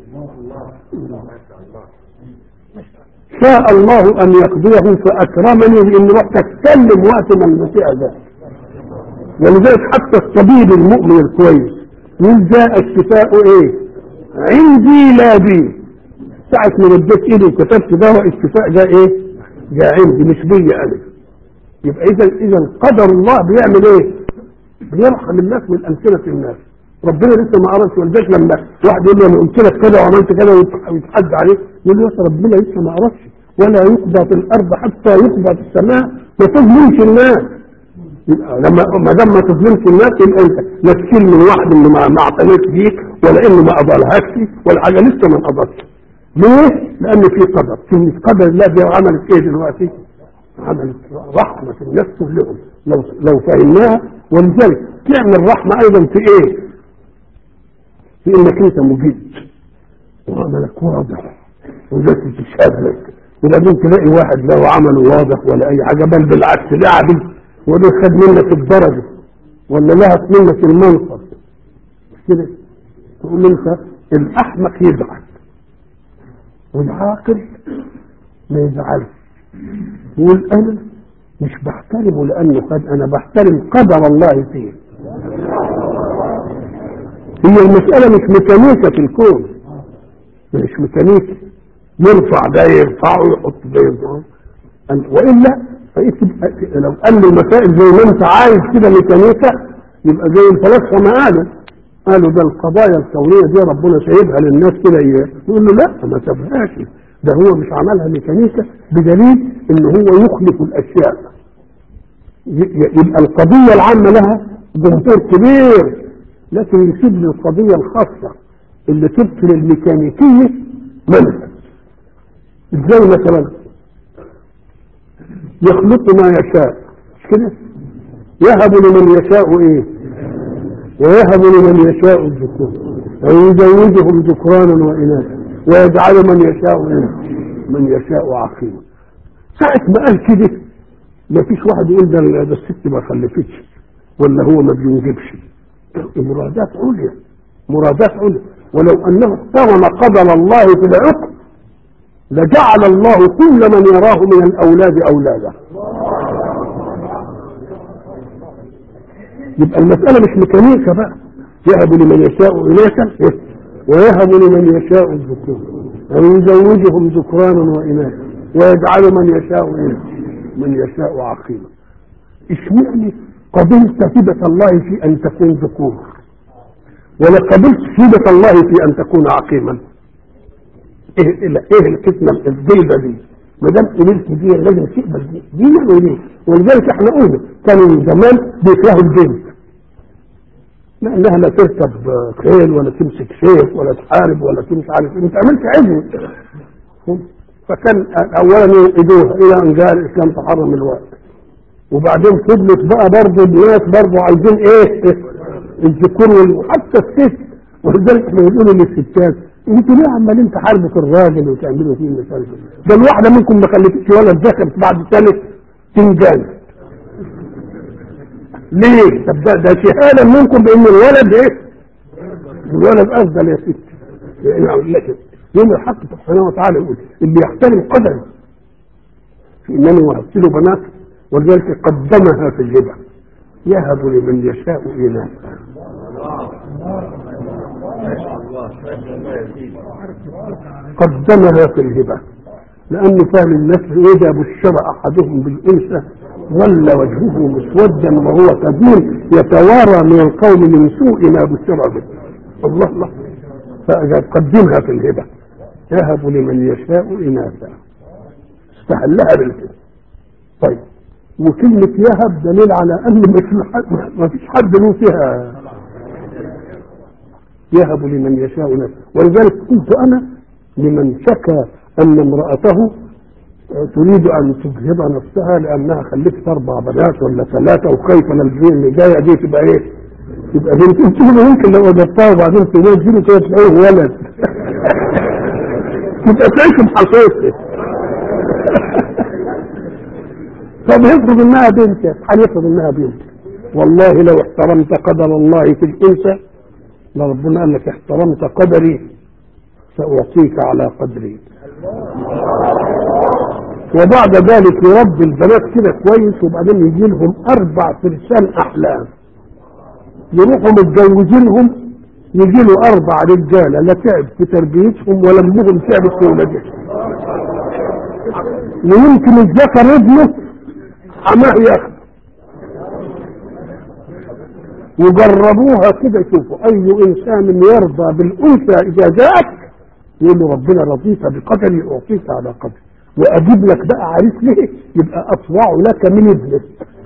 شاء الله ان يقضيه فاكرمني بان رحت اتكلم وقت ما المسيح ده ولذلك حتى الطبيب المؤمن الكويس يقول جاء الشفاء ايه عندي لا بي ساعة ما رديت ايدي وكتبت دواء الشفاء جاء ايه جاء عندي مش بيا انا يبقى اذا اذا قدر الله بيعمل ايه بيرحم الناس من امثله الناس ربنا لسه ما قرأش ولذلك لما واحد يقول له انا قلت لك كذا وعملت كذا ويتحد عليه يقول له يا ربنا لسه ما قرأش ولا يقضى في الارض حتى يقضى في السماء ما تظلمش الناس يبقى لما ما دام ما تظلمش الناس يبقى انت لا تشيل من واحد انه ما ما اعتنيت بيك ولا انه ما قضالهاش ولا حاجه لسه ما انقضتش ليه؟ لان في قدر كلمه قدر الله دي عملت ايه دلوقتي؟ عملت رحمه الناس كلهم لو لو فهمناها ولذلك تعمل رحمه ايضا في ايه؟ في انك انت مجد وعملك واضح وذات تشهد لك وبعدين تلاقي واحد له عمله واضح ولا اي حاجه بل بالعكس لعب وده خد منك الدرجه ولا لهت منك المنصب مش كده تقول انت الاحمق يزعل والعاقل ما يزعلش يقول انا مش بحترمه لانه خد انا بحترم قدر الله فيه هي المسألة مش ميكانيكا في الكون مش ميكانيكا يرفع ده يرفعه يحط ده يرفعه وإلا لو قال لي المسائل زي ما انت عايز كده ميكانيكا يبقى زي الفلاسفة ما قالوا قالوا ده القضايا الكونية دي ربنا سايبها للناس كده يقول له لا ما سابهاش ده هو مش عملها ميكانيكا بدليل ان هو يخلق الاشياء يبقى القضية العامة لها جمهور كبير لكن يسيب لي القضية الخاصة اللي تبطل الميكانيكية منها ازاي مثلا يخلق ما يشاء مش كده يهب لمن يشاء ايه ويهب لمن يشاء الذكور ويزوجهم ذكرانا واناثا ويجعل من يشاء ايه من يشاء عقيما ساعة ما قال كده ما فيش واحد يقول ده ده الست ما خلفتش ولا هو ما بينجبش مرادات عليا مرادات عليا ولو انه اقترن قدر الله في العقل لجعل الله كل من يراه من الاولاد اولادا يبقى المسألة مش ميكانيكا بقى يهب لمن يشاء إناثا ويهب لمن يشاء الذكور ويزوجهم ذكرانا وإناثا ويجعل من يشاء إيه؟ من يشاء عقيما اشمعني قبلت هبة الله في أن تكون ذكور ولا قبلت هبة الله في أن تكون عقيما ايه ايه القسمة الجلدة دي ما دام قبلت دي لازم تقبل دي دي يعني ليه ولذلك احنا قلنا كانوا زمان بيكرهوا الجلد لانها لا تركب خيل ولا تمسك سيف ولا تحارب ولا تمشي عارف ما تعملش عزم فكان اولا يوقدوها الى ان جاء الاسلام تحرم الوقت وبعدين فضلت بقى برضه الناس برضه عايزين ايه الذكور وحتى الست ولذلك احنا بنقول للستات انتوا ليه عمالين تحاربوا في الراجل وتعملوا فيه مش عارف ده الواحده منكم ما خلفتش ولد ذكر بعد ثالث تنجان ليه؟ طب ده, ده شهاده منكم بان الولد ايه؟ الولد افضل يا ست يعني لكن يوم الحق سبحانه وتعالى يقول اللي يحترم قدري في انني وهبت له بنات ولذلك قدمها في الهبه يهب لمن يشاء اناثا قدمها في الهبة لأن فهم الناس إذا بشر أحدهم بالأنثى ظل وجهه مسودا وهو كظيم يتوارى من القوم من سوء ما بشر به الله الله فقدمها في الهبة يهب لمن يشاء إناثا استحلها بالهبة طيب وكلمة يهب دليل على أن ما فيش حد له فيها يهب لمن يشاء إناثا ولذلك قلت أنا لمن شكى أن امرأته تريد أن تجهض نفسها لأنها خلفت أربع بنات ولا ثلاثة وخايفة من الجيل اللي جاية دي تبقى إيه؟ يبقى بنت قلت له ممكن لو وجدتها وبعدين تنزله كده تلاقيه ولد يبقى تعيش بحقيقته طب يفرض انها بنت هل يفرض انها بنت والله لو احترمت قدر الله في الانثى لربنا قال لك احترمت قدري ساعطيك على قدري وبعد ذلك يربي البنات كده كويس وبعدين يجي لهم اربع فرسان احلام يروحوا متجوزينهم يجي له اربع رجاله لا تعب في تربيتهم ولا امهم تعبت في ولادتهم ويمكن الذكر ابنه حماه ياخد وجربوها كده شوفوا اي انسان يرضى بالانثى اذا جاءت يقول له ربنا رضيت بقدري اعطيك على قدري واجيب لك بقى عريس ليه يبقى اطوع لك من ابنك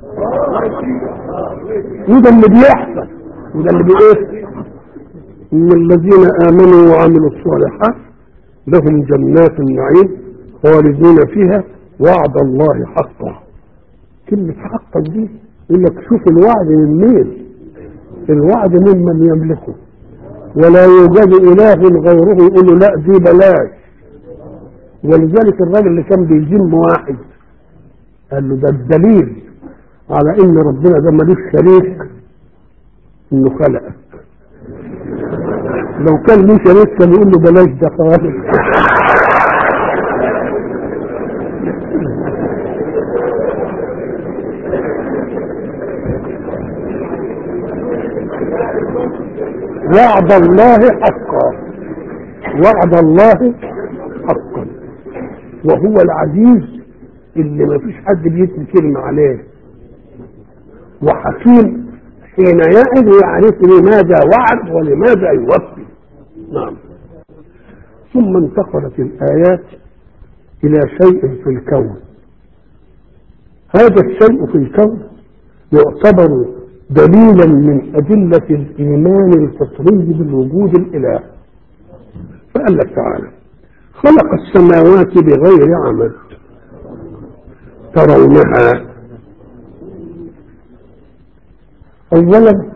وده اللي بيحصل وده اللي بايه ان الذين امنوا وعملوا الصالحات لهم جنات النعيم خالدين فيها وعد الله حقا كلمة حقا دي يقول لك شوف الوعد من مين الوعد ممن يملكه ولا يوجد اله غيره يقول له لا دي بلاش ولذلك الراجل اللي كان بيجم واحد قال له ده الدليل على ان ربنا ده ملوش شريك انه خلقك لو كان له شريك كان يقول له بلاش ده خالص وعد الله حقا وعد الله حقا وهو العزيز اللي ما فيش حد بيتم كلمة عليه وحكيم حين يعد يعرف لماذا وعد ولماذا يوفي نعم ثم انتقلت الآيات إلى شيء في الكون هذا الشيء في الكون يعتبر دليلا من أدلة الإيمان الفطري بالوجود الإله فقال لك تعالى خلق السماوات بغير عمد ترونها أولا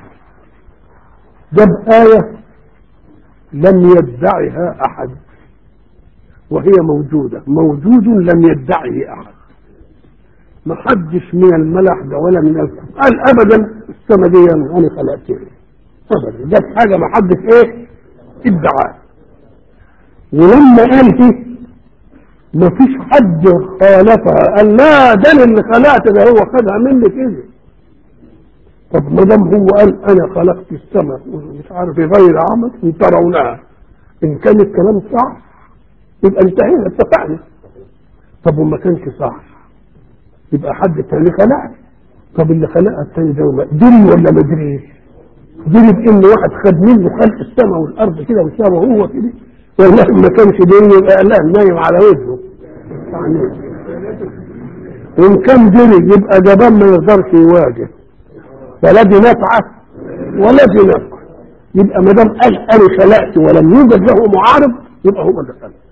جاب آية لم يدعها أحد وهي موجودة موجود لم يدعه أحد ما حدش من الملح ده ولا من الكفر قال ابدا السما دي انا خلقتها ابدا ده حاجه ما حدش ايه ادعى ولما قال دي ما فيش حد خالفها قال لا ده أنا اللي خلقت ده هو خدها مني كده طب ما دام هو قال انا خلقت السماء مش عارف غير عمد ان ترونها ان كان الكلام صح يبقى انتهينا اتفقنا طب وما كانش صح يبقى حد تاني خلقها طب اللي خلقها التاني ده دري ولا ما دريش دري بان واحد خد منه خلق السماء والارض كده وسابه هو كده والله ما كانش دري يبقى لا نايم على وجهه يعني وان كان دري يبقى جبان ما يقدرش يواجه ولا دي نفعه ولا دي نفعه يبقى ما دام قال انا خلقت ولم يوجد له معارض يبقى هو اللي خلق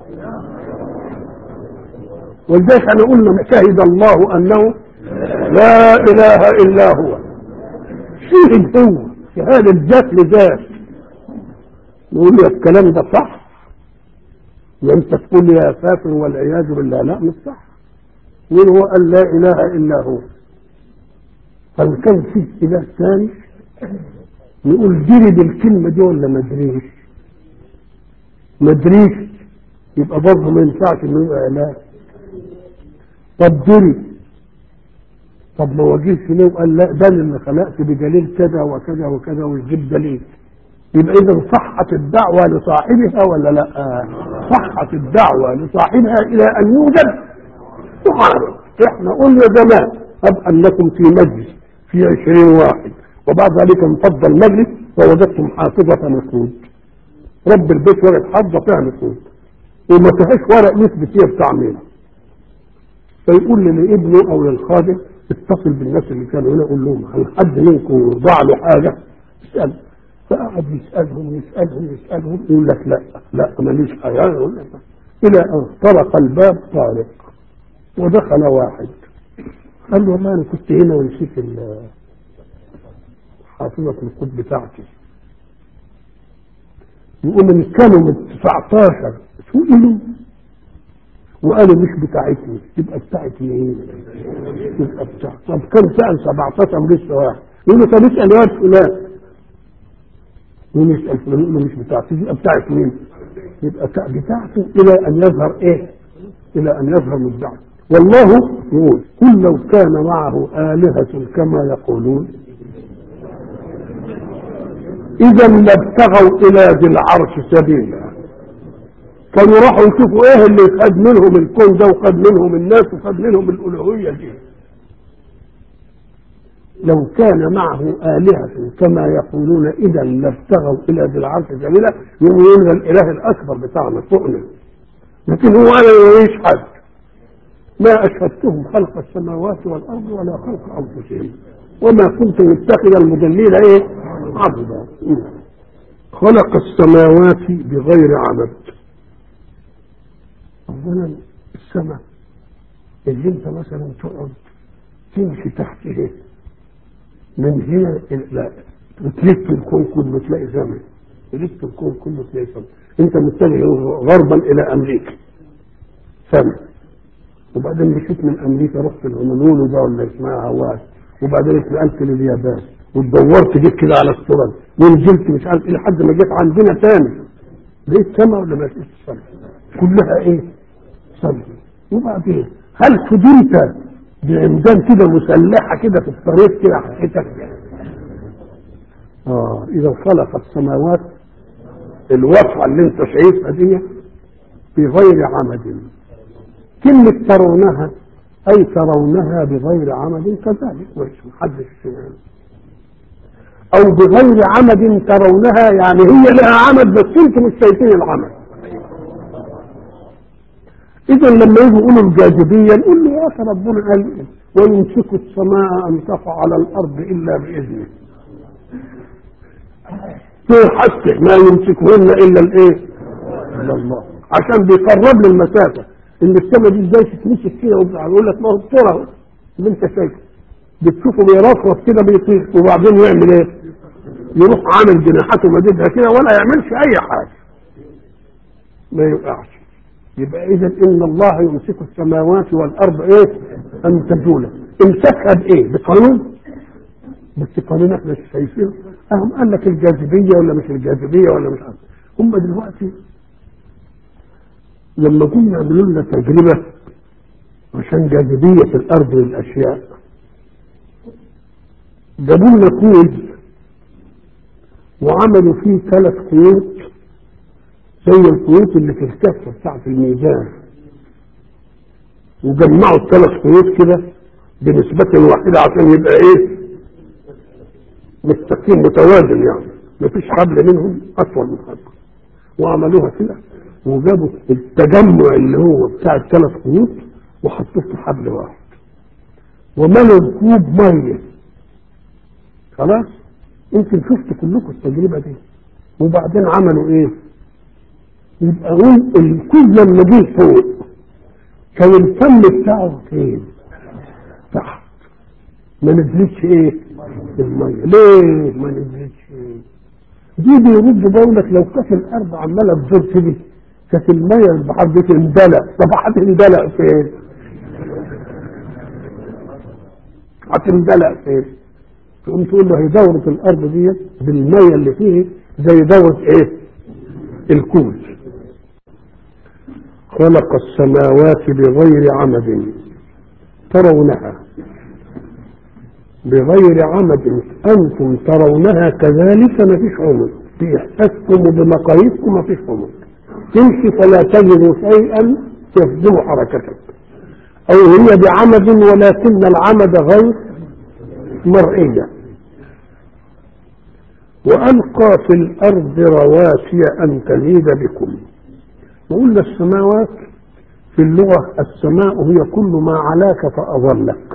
ولذلك احنا قلنا شهد الله انه لا اله الا هو شهد هو شهادة الذات لذات نقول له الكلام ده صح وانت تقول لي يا كافر والعياذ بالله لا مش صح مين هو قال لا اله الا هو هل كان في اله ثاني نقول دري بالكلمه دي ولا ما دريش ما دريش يبقى برضه ما ينفعش انه يبقى اله طب دري طب ما وجهش ليه وقال لا ده اللي خلقت بدليل كذا وكذا وكذا ويجيب دليل يبقى اذا صحت الدعوه لصاحبها ولا لا صحت الدعوه لصاحبها الى ان يوجد معارض احنا قلنا زمان اب انكم في مجلس في عشرين واحد وبعد ذلك انفض المجلس فوجدتم حافظه مسعود رب البيت ورقه حافظه فيها مسعود وما فيهاش ورق يثبت فيها بتاع مين فيقول لابنه او للخادم اتصل بالناس اللي كانوا هنا قول لهم هل حد منكم ضاع له حاجه اسال فقعد يسالهم يسالهم يسالهم يقول لك لا لا ماليش حاجه يقول لك الى ان طرق الباب طارق ودخل واحد قال له والله انا كنت هنا ونسيت حافظه القد بتاعتي يقول ان كانوا من 19 سئلوا وقالوا مش بتاعتني تبقى بتاعت مين؟ تبقى بتاعت طب كم سأل 17 لسه واحد يقول له طب اسأل واد فلان يقول يسأل فلان يقول له مش بتاعتي تبقى بتاعت مين؟ يبقى بتاعته إلى أن يظهر إيه؟ إلى أن يظهر مدعي والله يقول قل لو كان معه آلهة كما يقولون إذا لابتغوا إلى ذي العرش سبيلا كانوا راحوا يشوفوا ايه اللي خد منهم الكون ده وخد منهم الناس وخد منهم الالوهيه دي لو كان معه آلهة كما يقولون إذا لابتغوا إلى ذي العرش سبيلا يقولون الإله الأكبر بتاعنا فوقنا لكن هو أنا ما حد ما أشهدتهم خلق السماوات والأرض ولا خلق أنفسهم وما كنت متخذ المضلين إيه عبدا خلق السماوات بغير عمد اولا السماء اللي انت مثلا تقعد تمشي تحته من هنا لا وتلف الكون كله تلاقي سماء تلف الكون كله تلاقي سماء انت متجه غربا الى امريكا سماء وبعدين مشيت من امريكا رحت الهونولولو ده ولا اسمها هواي وبعدين اتنقلت لليابان واتدورت جيت كده على استراليا ونزلت مش عارف ايه لحد ما جيت عندنا تاني لقيت سماء ولا ما لقيتش سماء كلها ايه صبر وبعدين هل فضلت بعمدان كده مسلحة كده في الطريق كده حقيقتك اه اذا خلق السماوات الوصفة اللي انت شايفها دي بغير عمد كلمة ترونها اي ترونها بغير عمد كذلك مش محدش او بغير عمد ترونها يعني هي لها عمد بس انتم مش شايفين العمد اذا لما يجوا يقولوا الجاذبيه نقول له يا اخي ربنا قال ويمسك السماء ان تقع على الارض الا باذنه حتى ما يمسكهن الا الايه الا الله عشان بيقرب لي المسافه ان السماء دي ازاي تتمسك كده ويقول لك ما هو الصوره اللي انت شايفه بتشوفه بيرفرف كده بيطير وبعدين يعمل ايه؟ يروح عامل جناحاته مددها كده ولا يعملش اي حاجه ما يوقعش يبقى اذا ان الله يمسك السماوات والارض ايه ان تزولا امسكها بايه بقانون بس قانون احنا مش شايفينه اهم قال لك الجاذبيه ولا مش الجاذبيه ولا مش عارف هم دلوقتي لما جم يعملوا لنا تجربه عشان جاذبيه الارض للاشياء جابوا لنا كوز وعملوا فيه ثلاث خيوط زي الخيوط اللي في الكفه بتاعت الميزان وجمعوا الثلاث خيوط كده بنسبة واحدة عشان يبقى ايه مستقيم متوازن يعني مفيش حبل منهم اطول من حبل وعملوها كده وجابوا التجمع اللي هو بتاع الثلاث خيوط وحطوه في حبل واحد وملوا الكوب ميه خلاص يمكن شفت كلكم التجربه دي وبعدين عملوا ايه يبقى الكوب لما جه فوق كان الفم بتاعه فين تحت ما نزلتش ايه الميه ليه ما نزلتش ايه دي بيرد بقولك لو كانت الارض عماله تزور كده كانت الميه البحر دي تندلق طب هتندلق فين؟ هتندلق فين؟ تقوم تقول له هي دورة الأرض دي بالمية اللي فيه زي دورة إيه؟ الكوز خلق السماوات بغير عمد ترونها بغير عمد أنتم ترونها كذلك ما فيش عمد تحكم بمقاييسكم ما فيش همك تمشي فلا تجد شيئا يصدم حركتك او هي بعمد ولكن العمد غير مرئية وألقى في الأرض رواسي أن تميد بكم وقلنا السماوات في اللغة السماء هي كل ما علاك فأظلك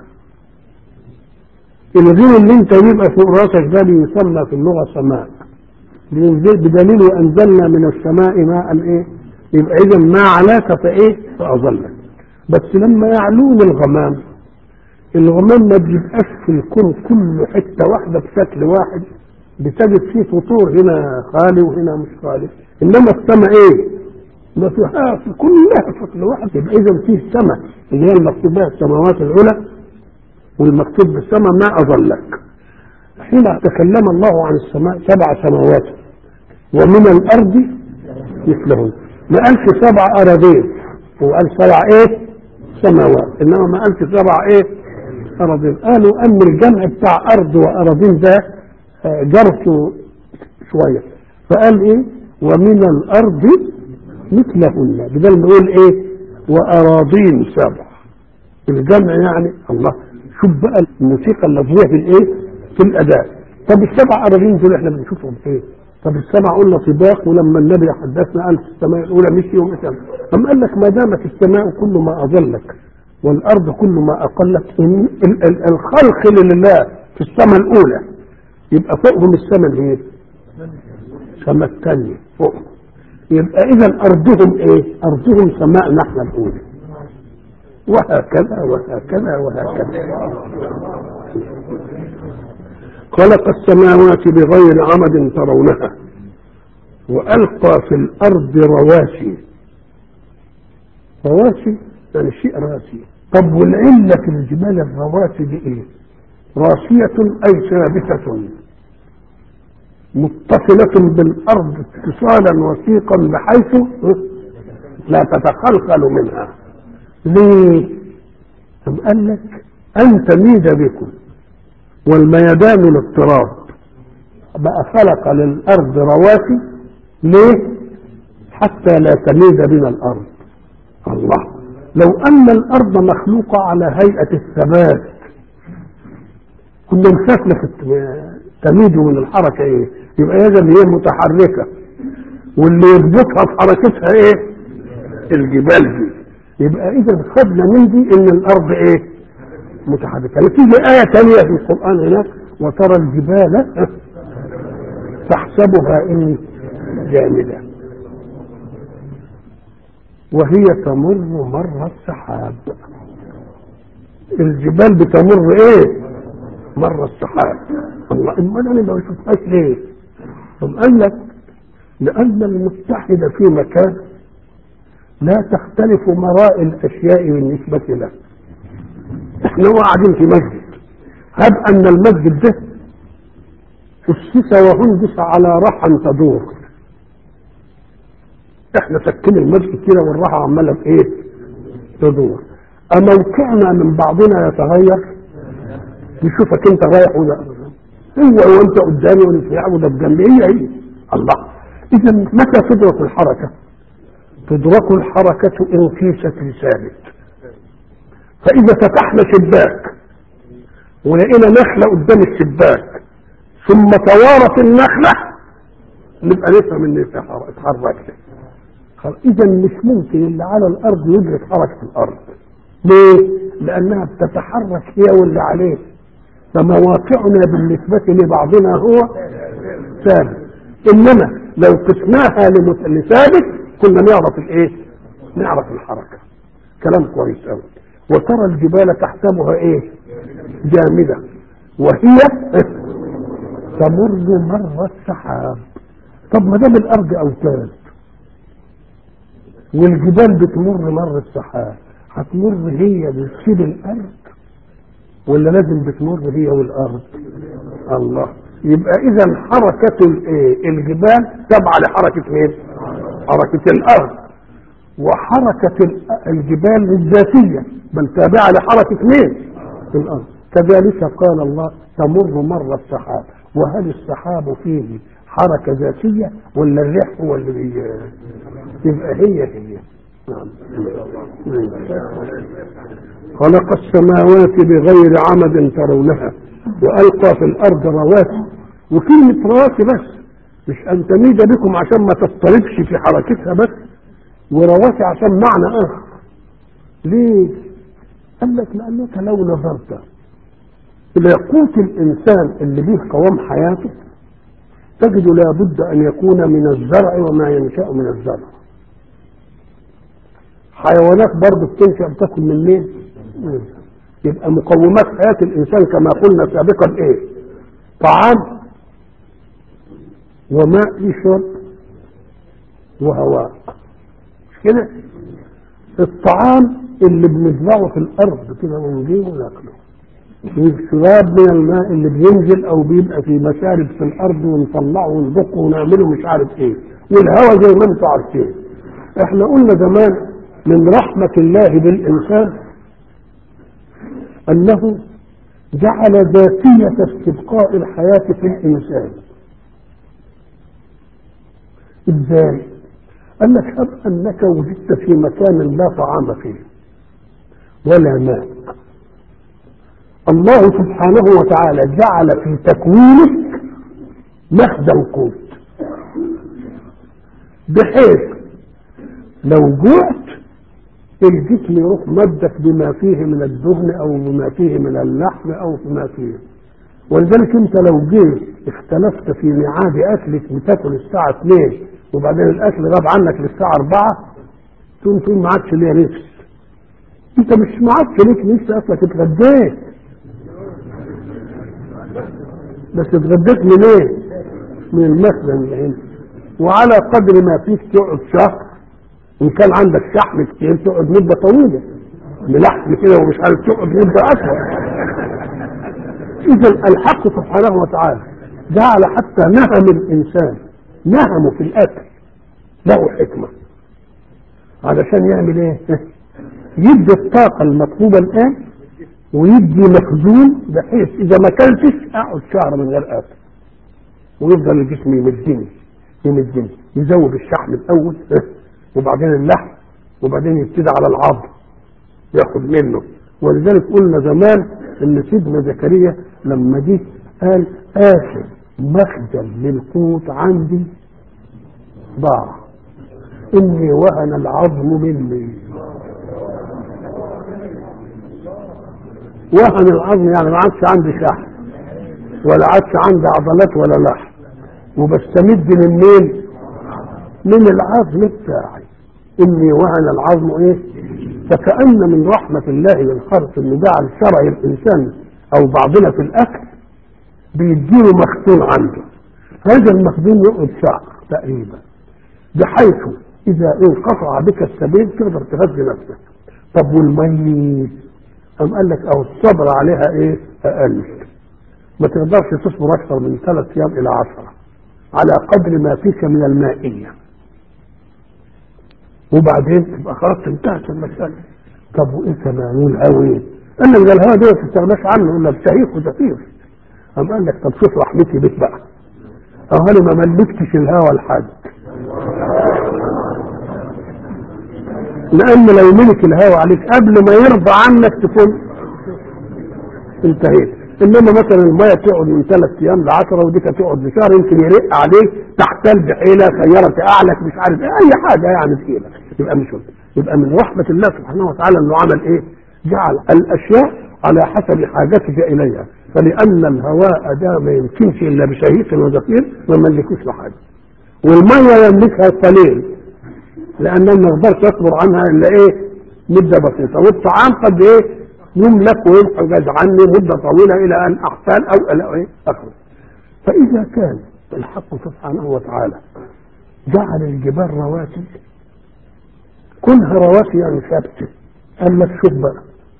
الغير اللي انت يبقى فوق راسك ده يسمى في اللغة سماء بدليل وأنزلنا من السماء ماء ايه يبقى إذا ما علاك فإيه فأظلك بس لما يعلون الغمام الغمام ما بيبقاش في الكون كله حته واحده بشكل واحد بتجد فيه فطور هنا خالي وهنا مش خالي انما السماء ايه؟ ما فيها في كلها شكل واحد يبقى اذا فيه سماء اللي هي المكتوب بها السماوات العلى والمكتوب بالسماء ما اظلك حين تكلم الله عن السماء سبع سماوات ومن الارض مثلهن ما قالش سبع اراضين وقال سبع ايه؟ سماوات انما ما قالش سبع ايه؟ أراضين قالوا أن الجمع بتاع أرض وأراضين ده جرته شوية فقال إيه ومن الأرض مثلهن بدل ما يقول إيه وأراضين سبع الجمع يعني الله شوف بقى الموسيقى اللفظية في الإيه في الأداء طب السبع أراضين دول إحنا بنشوفهم إيه طب السبع قلنا طباق ولما النبي حدثنا قال في السماء الأولى مشي ومشى أم قال لك ما دامت السماء كل ما أظلك والارض كل ما اقلت الخلق لله في السماء الاولى يبقى فوقهم السماء الايه؟ السماء الثانيه فوقهم يبقى اذا ارضهم ايه؟ ارضهم سماء نحن الاولى وهكذا وهكذا وهكذا خلق السماوات بغير عمد ترونها والقى في الارض رواسي رواسي يعني شيء راسي طب والعلة في الجبال الرواسي دي ايه راسية اي ثابتة متصلة بالارض اتصالا وثيقا بحيث لا تتخلخل منها ليه طب قال لك ان تميد بكم والميدان الاضطراب بقى خلق للارض رواسي ليه حتى لا تميد بنا الارض الله لو ان الارض مخلوقه على هيئه الثبات كنا مسافنا في تميد من الحركه ايه يبقى اذا هي متحركه واللي يربطها في حركتها ايه الجبال دي يبقى اذا خدنا من دي ان الارض ايه متحركه لتيجي ايه ثانيه في القران هناك وترى الجبال تحسبها ايه جامده وهي تمر مر السحاب الجبال بتمر ايه مر السحاب الله امال انا ما بشوفهاش ليه طب قال لك لان المتحد في مكان لا تختلف مراء الاشياء بالنسبه له احنا قاعدين في مسجد هب ان المسجد ده اسس وهندس على رحى تدور احنا سكين المسجد كده والراحه عماله بايه؟ تدور اموقعنا من بعضنا يتغير يشوفك انت رايح وده هو وانت قدامي وانا وده بجنبي هي هي الله اذا متى تدرك الحركه؟ تدرك الحركه ان قيست لثابت فاذا فتحنا شباك ولقينا نخله قدام الشباك ثم توارت النخله نبقى نفهم ان اتحركت اذا مش ممكن اللي على الارض يدرك حركه الارض ليه لانها بتتحرك هي واللي عليه فمواقعنا بالنسبه لبعضنا هو ثابت انما لو قسناها لثابت كنا نعرف الايه نعرف الحركه كلام كويس قوي وترى الجبال تحسبها ايه جامده وهي تمر مر السحاب طب ما دام الارض اوتاد والجبال بتمر مر السحاب هتمر هي بتسيب الارض ولا لازم بتمر هي والارض الله يبقى اذا حركة الايه الجبال تابعة لحركة مين حركة الارض وحركة الجبال الذاتية بل تابعة لحركة مين الارض كذلك قال الله تمر مر السحاب وهل السحاب فيه حركة ذاتية ولا الريح هو اللي بي... يبقى هي هي نعم خلق السماوات بغير عمد ترونها وألقى في الأرض رواسي وكلمة رواسي بس مش أن تميد بكم عشان ما تضطربش في حركتها بس ورواسي عشان معنى آخر ليه؟ قال لك لأنك لو نظرت إلى قوت الإنسان اللي به قوام حياته تجد لابد أن يكون من الزرع وما ينشأ من الزرع حيوانات برضه بتنشأ بتاكل من مين؟ يبقى مقومات حياة الإنسان كما قلنا سابقا إيه؟ طعام وماء يشرب وهواء مش كده؟ الطعام اللي بنزرعه في الأرض كده ونجيبه وناكله والشراب من الماء اللي بينزل او بيبقى في مشارب في الارض ونطلعه ونبقه ونعمله مش عارف ايه والهواء زي ما انتم عارفين احنا قلنا زمان من رحمة الله بالانسان انه جعل ذاتية استبقاء الحياة في الانسان ازاي قال لك هب انك وجدت في مكان لا طعام فيه ولا ماء الله سبحانه وتعالى جعل في تكوينك مخزن قوت بحيث لو جوعت الجسم يروح مدك بما فيه من الدهن او بما فيه من اللحم او بما فيه ولذلك انت لو جيت اختلفت في ميعاد اكلك بتاكل الساعه 2 وبعدين الاكل غاب عنك للساعه 4 تقوم تقول ما عادش ليا نفس انت مش ما عادش ليك نفس اصلك اتغديت بس اتغديت من ايه؟ من المخزن اللي هنا وعلى قدر ما فيك تقعد شهر ان كان عندك شحم كتير تقعد مده طويله بلحم كده ومش عارف تقعد مده اطول اذا الحق سبحانه وتعالى جعل حتى نهم الانسان نهمه في الاكل له حكمه علشان يعمل ايه؟ يدي الطاقه المطلوبه الان ويدي مخزون بحيث اذا ما كلتش اقعد شهر من غير اكل ويفضل الجسم يمدني يمدني يزود الشحم الاول وبعدين اللحم وبعدين يبتدي على العظم ياخد منه ولذلك قلنا زمان ان سيدنا زكريا لما جه قال اخر مخزن للقوت عندي ضاع اني وهن العظم مني وهن العظم يعني ما عادش عندي شحم ولا عادش عندي عضلات ولا لحم وبستمد من مين؟ من العظم بتاعي اني وهن العظم ايه؟ فكأن من رحمة الله بالخلق انه جعل شرع الانسان او بعضنا في الاكل بيديله مخزون عنده هذا المخزون يقعد شهر تقريبا بحيث اذا انقطع بك السبيل تقدر تغذي نفسك طب والميت قام قال لك او الصبر عليها ايه اقل ما تقدرش تصبر اكثر من ثلاث ايام الى عشرة على قدر ما فيك من المائية وبعدين تبقى خلاص انتهت المسألة طب وايه كمان والهوى ايه؟ قال لك ده الهوى ده ما تستغناش عنه الا بشهيق وزفير قام قال لك طب شوف رحمتي بك بقى أو انا ما ملكتش الهوى لحد لان لو ملك الهوى عليك قبل ما يرضى عنك تكون انتهيت انما مثلا الميه تقعد من ثلاث ايام ل 10 وديك تقعد لشهر يمكن يرق عليك تحتال بحيله سياره اعلك مش عارف ايه اي حاجه يعني تقيله يبقى مش يبقى من رحمه الله سبحانه وتعالى انه عمل ايه؟ جعل الاشياء على حسب حاجتك اليها فلان الهواء ده ما يمكنش الا بشهيق وزفير ما ملكوش لحاجه والميه يملكها قليل لان ما نقدرش يصبر عنها الا ايه مده بسيطه والطعام قد ايه يملك ويحجز عني مده طويله الى ان احتال او الى ايه اخره فاذا كان الحق سبحانه وتعالى جعل الجبال رواسي كلها رواسي يعني ثابته قال لك شوف بقى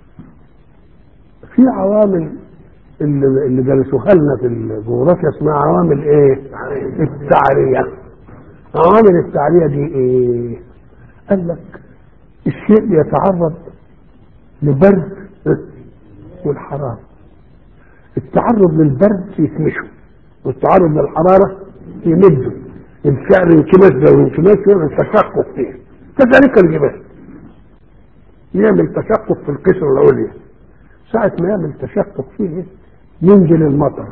في عوامل اللي اللي درسوها لنا في الجغرافيا اسمها عوامل ايه؟ التعريه عوامل التعريه دي ايه؟ قال لك الشيء يتعرض لبرد والحراره التعرض للبرد يكمشه والتعرض للحراره يمده الشعر انكماش ده وانكماش يعمل تشقق فيه كذلك الجبال يعمل تشقق في القشرة العليا ساعة ما يعمل تشقق فيه ينزل المطر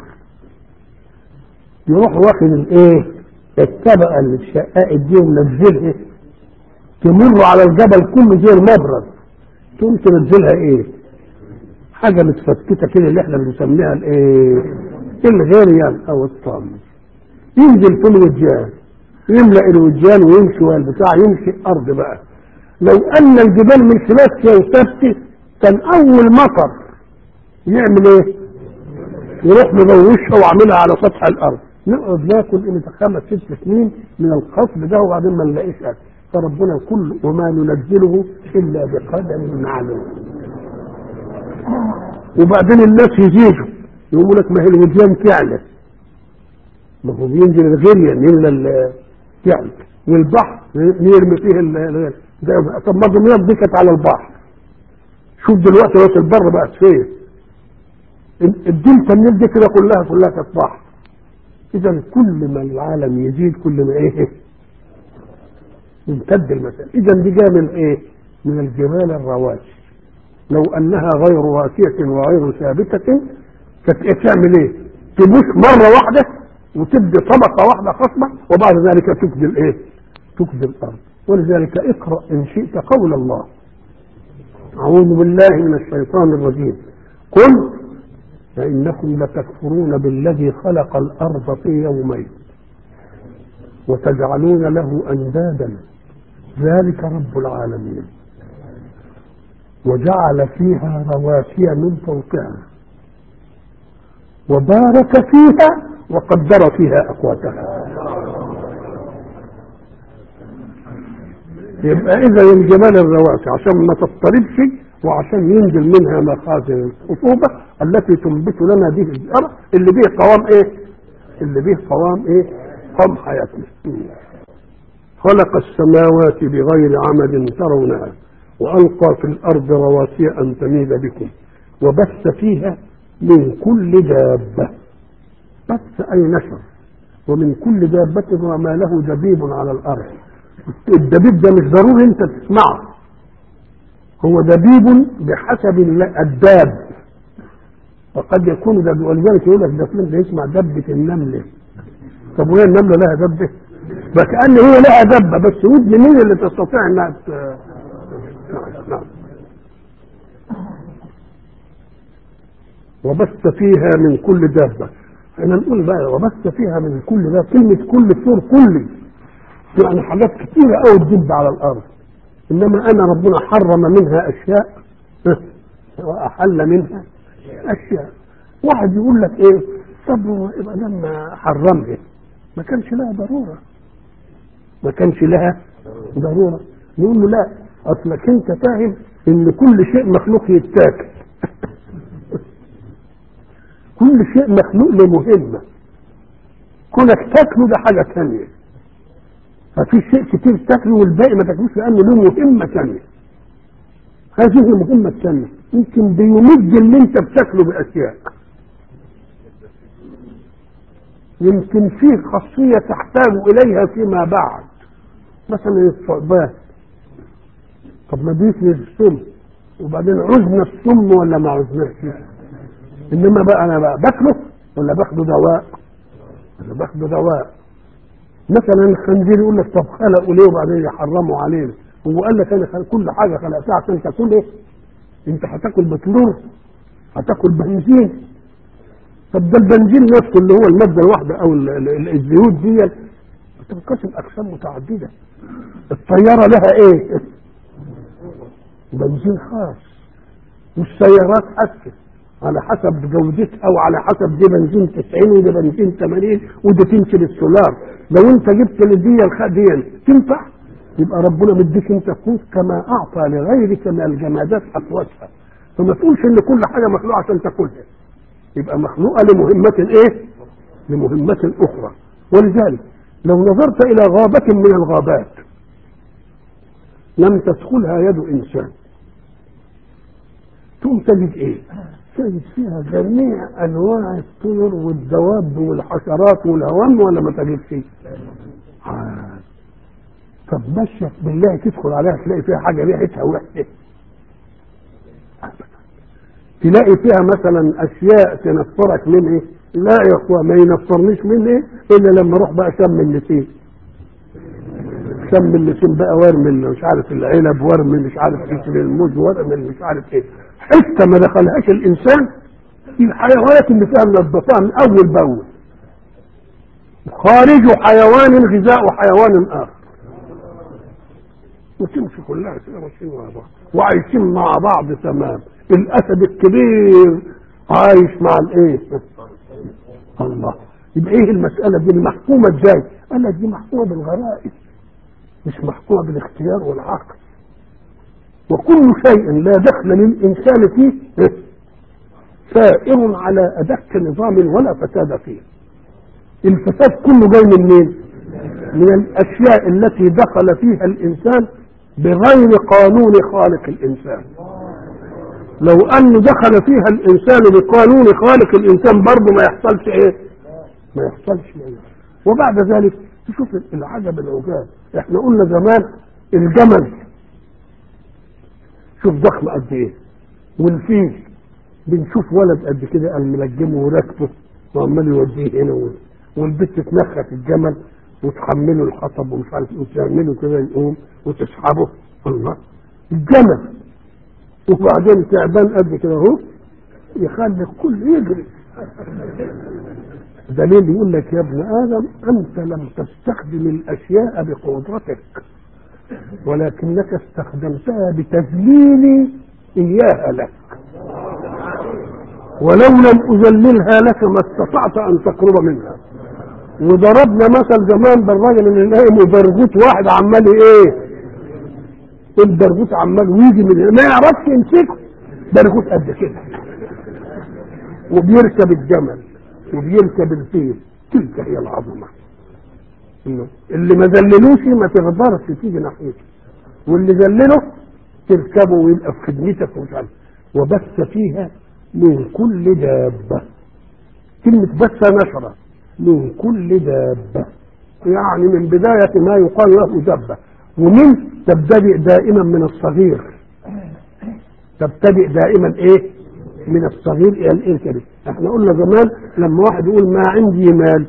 يروح واخد الايه الطبقة اللي اتشققت دي ومنزلها تمر على الجبل كله زي المبرد تقوم تنزلها ايه حاجة متفتتة كده اللي احنا بنسميها الايه الغريان او الطامج ينزل في الوجان يملأ الوجان ويمشي والبتاع يمشي الارض بقى لو ان الجبال من خلافها وثبت كان اول مطر يعمل ايه يروح مبوشها وعاملها على سطح الارض نقعد ناكل قيمة خمس ست سنين من القصد ده وبعدين ما نلاقيش اكل فربنا كل وما ننزله الا بقدر معلوم وبعدين الناس يزيدوا يقولوا لك ما هي الوديان تعلى ما هو بينزل الغريان يملى تعلى والبحر يرمي فيه ال ده طب ما دمياط دي كانت على البحر شوف دلوقتي راس البر بقت فين الدلتا النيل دي كده كلها كلها كانت بحر اذا كل ما العالم يزيد كل ما ايه يمتد المسألة اذا دي جايه من ايه من الجبال الرواسي لو انها غير راسية وغير ثابتة كانت ايه تعمل ايه تبوس مرة واحدة وتدي طبقة واحدة خصبة وبعد ذلك تكدي الايه تكدي الارض ولذلك اقرأ ان شئت قول الله اعوذ بالله من الشيطان الرجيم قل فإنكم لتكفرون بالذي خلق الأرض في يومين وتجعلون له أندادا ذلك رب العالمين وجعل فيها رواسي من فوقها وبارك فيها وقدر فيها أقواتها يبقى إذا الجبال الرواسي عشان ما تضطربش وعشان ينزل منها مخازن الخصوبة التي تنبت لنا به الأرض اللي به قوام ايه اللي به قوام ايه قوام حياتنا خلق السماوات بغير عمد ترونها وألقى في الأرض رواسي أن تميد بكم وبث فيها من كل دابة بث أي نشر ومن كل دابة وما له دبيب على الأرض الدبيب ده مش ضروري أنت تسمعه هو دبيب بحسب الداب وقد يكون دب ولذلك يقول لك ده فلان ده يسمع دبة النملة طب وهي النملة لها دبة؟ فكأن هي لها دبة بس ودن مين اللي تستطيع انها ت... نعم نعم وبث فيها من كل دابة احنا نقول بقى وبث فيها من كل دابة كلمة كل سور كلي يعني حاجات كتيرة قوي تدب على الأرض انما انا ربنا حرم منها اشياء واحل منها اشياء واحد يقول لك ايه طب يبقى لما حرمها ما كانش لها ضروره ما كانش لها ضروره نقول له لا اصلك انت فاهم ان كل شيء مخلوق يتاكل كل شيء مخلوق لمهمه كونك تاكله ده حاجه ثانيه ففي شيء كتير تاكله والباقي ما تاكلوش لانه له مهمه ثانيه هذه المهمه الثانيه يمكن بيمد اللي انت بتاكله باشياء يمكن فيه خاصيه تحتاج اليها فيما بعد مثلا الثعبان طب ما بيفرز السم وبعدين عزنا السم ولا ما عزناش انما بقى انا بقى باكله ولا باخده دواء ولا باخده دواء مثلا الخنزير يقول لك طب خلقوا ليه وبعدين يحرموا علينا هو قال لك انا خلق كل حاجه خلقتها عشان تاكل ايه؟ انت هتاكل بترول هتاكل بنزين طب ده البنزين نفسه اللي هو الماده الواحده او ال- ال- الزيوت دي بتنقسم اقسام متعدده الطياره لها ايه؟ بنزين خاص والسيارات حتى على حسب جودتها وعلى حسب دي بنزين 90 ودي بنزين 80 ودي تمشي بالسولار لو انت جبت لدي الخدين تنفع يبقى ربنا مديك انت قوت كما اعطى لغيرك من الجمادات اقواتها فما تقولش ان كل حاجه مخلوقه عشان تاكلها يبقى مخلوقه لمهمه ايه؟ لمهمه اخرى ولذلك لو نظرت الى غابه من الغابات لم تدخلها يد انسان تقوم تجد ايه؟ تجد فيها جميع انواع الطير والدواب والحشرات والهوام ولا ما تجدش؟ آه. طب مشيت بالله تدخل عليها تلاقي فيها حاجه ريحتها وحشه تلاقي فيها مثلا اشياء تنفرك من ايه؟ لا يا اخوة ما ينفرنيش من ايه؟ الا لما اروح بقى شم النسيم شم النسيم بقى وارمي مش عارف العلب وارمي مش عارف كيس الموز وارمي مش عارف ايه حته ما دخلهاش الانسان الحيوانات اللي فيها منظفاها من اول باول خارج حيوان غذاء حيوان اخر وتمشي كلها كده ماشيين مع بعض وعايشين مع بعض تمام الاسد الكبير عايش مع الايه الله يبقى ايه المساله دي محكومه ازاي قال لك دي محكومه بالغرائز مش محكومه بالاختيار والعقل وكل شيء لا دخل للانسان فيه سائر على ادق نظام ولا فساد فيه الفساد كله جاي من مين من الاشياء التي دخل فيها الانسان بغير قانون خالق الانسان لو انه دخل فيها الانسان بقانون خالق الانسان برضه ما يحصلش ايه ما يحصلش ايه وبعد ذلك تشوف العجب العجاب احنا قلنا زمان الجمل شوف ضخم قد ايه والفيل بنشوف ولد قد كده قال ملجمه وراكبه وعمال يوديه هنا و... والبت تنخت الجمل وتحمله الحطب ومش عارف ايه وتعمله كده يقوم وتسحبه الله الجمل وبعدين تعبان قد كده اهو يخلي الكل يجري دليل يقول لك يا ابن ادم انت لم تستخدم الاشياء بقدرتك ولكنك استخدمتها بتذليل اياها لك ولو لم اذللها لك ما استطعت ان تقرب منها وضربنا مثل زمان بالراجل اللي نايم وبرغوت واحد عمال ايه البرغوت عمال ويجي من ما يعرفش يمسكه برغوت قد كده وبيركب الجمل وبيركب الفيل تلك هي العظمه اللي ما ذللوش ما تقدرش تيجي ناحيته واللي ذلله تركبه ويبقى في خدمتك ومش عارف وبث فيها من كل دابه كلمه بث نشره من كل دابه يعني من بدايه ما يقال له دابه ومن تبتدئ دائما من الصغير تبتدئ دائما ايه من الصغير الى الايه الكبير احنا قلنا زمان لما واحد يقول ما عندي مال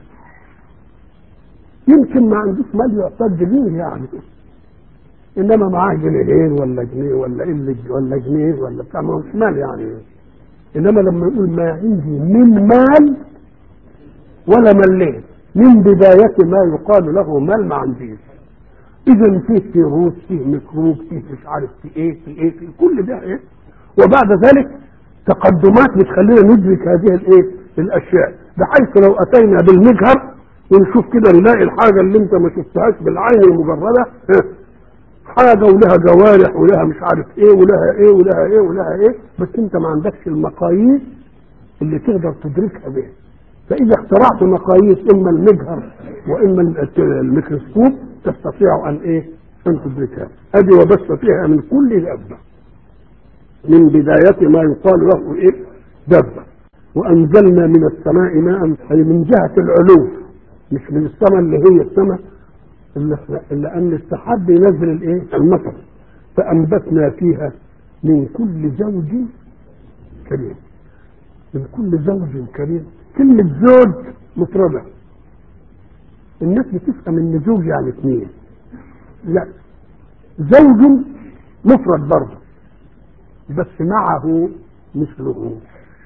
يمكن ما عندوش مال يعتد به يعني انما معاه جنيهين ولا جنيه ولا إلا ولا جنيه ولا بتاع ما هوش مال يعني انما لما يقول ما عندي من مال ولا ملين من بداية ما يقال له مال ما عنديش اذا فيه فيروس فيه ميكروب فيه مش عارف في ايه في ايه في كل ده ايه وبعد ذلك تقدمات بتخلينا ندرك هذه الايه الاشياء بحيث لو اتينا بالمجهر ونشوف كده نلاقي الحاجه اللي انت ما شفتهاش بالعين المجرده حاجه ولها جوارح ولها مش عارف ايه ولها ايه ولها ايه ولها ايه بس انت ما عندكش المقاييس اللي تقدر تدركها بها فاذا اخترعت مقاييس اما المجهر واما الميكروسكوب تستطيع ان ايه ان تدركها ادي وبث فيها من كل دابه من بداية ما يقال له ايه دابة وانزلنا من السماء ماء اي من جهة العلو مش من السماء اللي هي السماء اللي, اللي ان السحاب بينزل الايه المطر فانبتنا فيها من كل زوج كريم من كل زوج كريم كلمة زوج مفردة الناس بتفهم ان زوج يعني اثنين لا زوج مفرد برضه بس معه مثله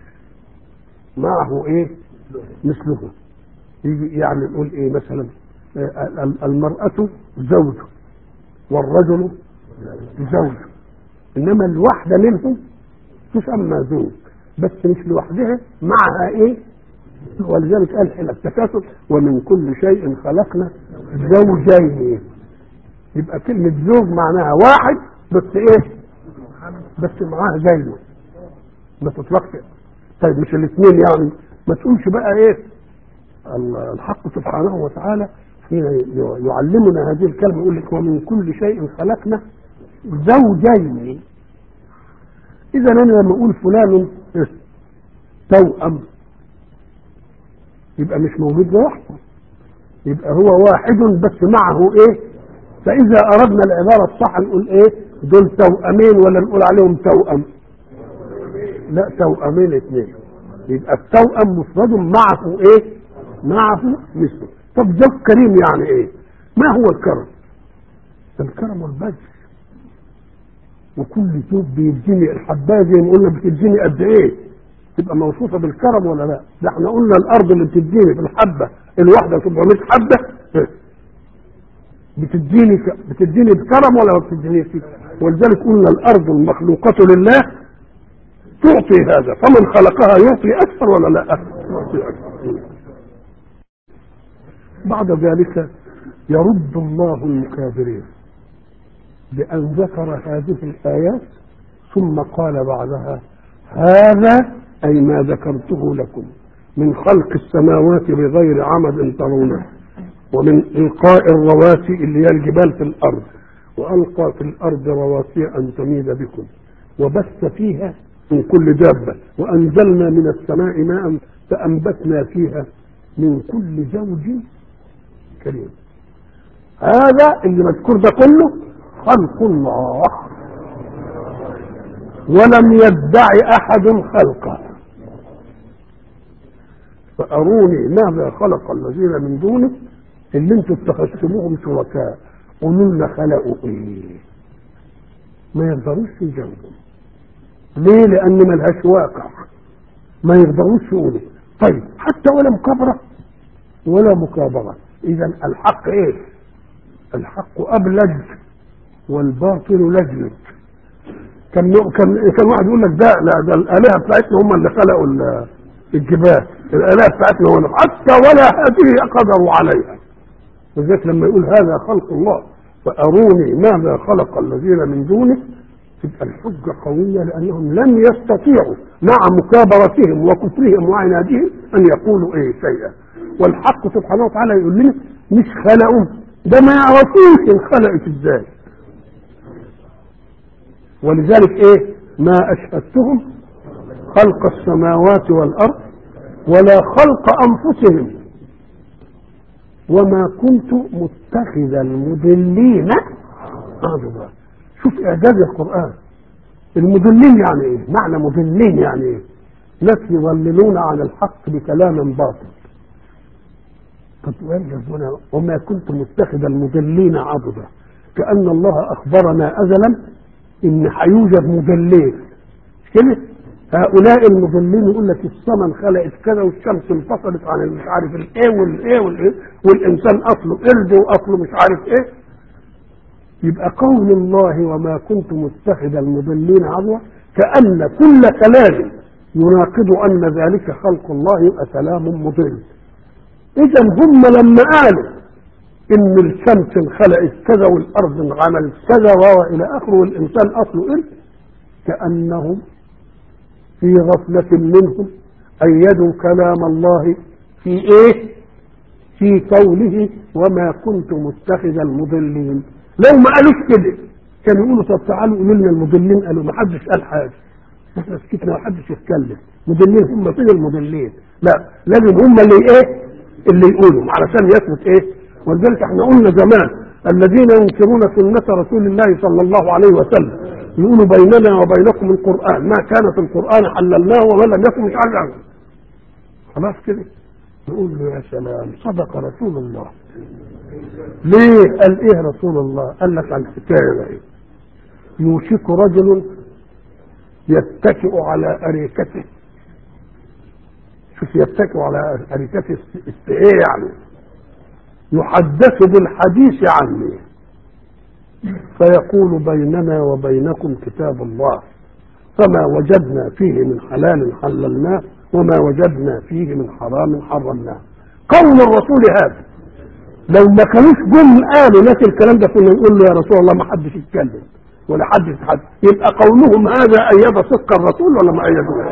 معه ايه مثله يعني نقول ايه مثلا المرأة زوج والرجل زوج انما الواحدة منهم تسمى زوج بس مش لوحدها معها ايه ولذلك قال حين التكاثر ومن كل شيء خلقنا زوجين يبقى كلمة زوج معناها واحد بس ايه بس معاه زيه ما تطلقش طيب مش الاثنين يعني ما تقولش بقى ايه الحق سبحانه وتعالى حين يعلمنا هذه الكلمه يقول لك ومن كل شيء خلقنا زوجين اذا انا لما اقول فلان توأم يبقى مش موجود لوحده يبقى هو واحد بس معه ايه فاذا اردنا العباره الصح نقول ايه دول توأمين ولا نقول عليهم توأم لا توأمين اثنين يبقى التوأم مفرد معه ايه معه مثله طب ده الكريم يعني ايه ما هو الكرم الكرم والبذل وكل ثوب بيديني الحبايه زي ما قلنا بتديني قد ايه تبقى موصوفه بالكرم ولا لا ده احنا قلنا الارض اللي بتديني في الحبه الواحده 700 حبه بتديني ك... بتديني بكرم ولا ما بتدينيش ولذلك قلنا الارض المخلوقه لله تعطي هذا فمن خلقها يعطي اكثر ولا لا يعطي اكثر بعد ذلك يرد الله المكابرين بأن ذكر هذه الآيات ثم قال بعدها هذا أي ما ذكرته لكم من خلق السماوات بغير عمد ترونه ومن إلقاء الرواسي اللي هي الجبال في الأرض وألقى في الأرض رواسي أن تميد بكم وبث فيها من كل دابة وأنزلنا من السماء ماء فأنبتنا فيها من كل زوج كريم هذا اللي مذكور ده كله خلق الله ولم يدعي احد خلقه فاروني ماذا خلق الذين من دونه اللي انتم اتخذتموهم شركاء قولوا لنا خلقوا ايه ما يقدروش يجاوبوا ليه لان ملهاش واقع ما يقدروش يقولوا طيب حتى ولا مكابره ولا مكابره اذا الحق ايه الحق ابلج والباطل لجلج كان كان كان واحد يقول لك ده لا ده الالهه بتاعتنا هم اللي خلقوا الجبال الالهه بتاعتنا هم حتى ولا هذه قدروا عليها وذلك لما يقول هذا خلق الله فاروني ماذا خلق الذين من دونه تبقى الحجة قوية لأنهم لم يستطيعوا مع مكابرتهم وكفرهم وعنادهم أن يقولوا إيه شيئا والحق سبحانه وتعالى يقول لنا مش خلقوا ده ما يعرفوش انخلقت ازاي ولذلك ايه ما اشهدتهم خلق السماوات والارض ولا خلق انفسهم وما كنت متخذ المضلين عضدا شوف اعجاز القران المضلين يعني ايه معنى مضلين يعني ايه ناس يضللون عن الحق بكلام باطل طب وين وما كنت متخذ المضلين عضدا كأن الله أخبرنا أزلا إن هيوجد مضلين مش كده؟ هؤلاء المضلين يقول لك السماء انخلقت كذا والشمس انفصلت عن مش عارف الايه والايه والايه والانسان اصله قرد واصله مش عارف ايه يبقى قول الله وما كنت متخذ المضلين عضوا كأن كل كلام يناقض أن ذلك خلق الله يبقى كلام مضل اذا هم لما قالوا ان الشمس انخلقت كذا والارض انعملت كذا والى اخره والانسان اصله ايه كانهم في غفلة منهم أيدوا كلام الله في إيه؟ في قوله وما كنت متخذ المضلين لو ما قالوش كده كانوا يقولوا طب تعالوا قولوا لنا المضلين قالوا ما حدش قال حاجة احنا سكتنا ما حدش يتكلم مضلين هم فين المضلين لا لازم هم اللي ايه اللي يقولوا علشان يثبت ايه ولذلك احنا قلنا زمان الذين ينكرون سنة رسول الله صلى الله عليه وسلم يقولوا بيننا وبينكم القرآن ما كان في القرآن حللناه وما لم يكن مش عارف خلاص كده نقول له يا سلام صدق رسول الله ليه قال ايه رسول الله قال لك عن الحكايه دي يوشك رجل يتكئ على أريكته شوف يتكئ على أريكته ايه يعني يحدث بالحديث عني فيقول بيننا وبينكم كتاب الله فما وجدنا فيه من حلال حللناه وما وجدنا فيه من حرام حرمناه قول الرسول هذا لو ما كانوش جم قالوا ناس الكلام ده كنا نقول له يا رسول الله ما حدش يتكلم ولا حد يتحدث يبقى قولهم هذا ايد صدق الرسول ولا ما ايدوش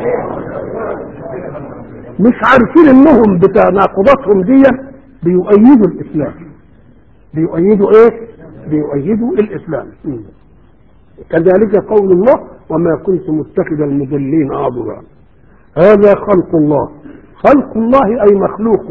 مش عارفين انهم بتناقضاتهم دي بيؤيدوا الاسلام بيؤيدوا ايه بيؤيدوا الاسلام كذلك قول الله وما كنت متخذ المضلين عضدا هذا خلق الله خلق الله أي مخلوقه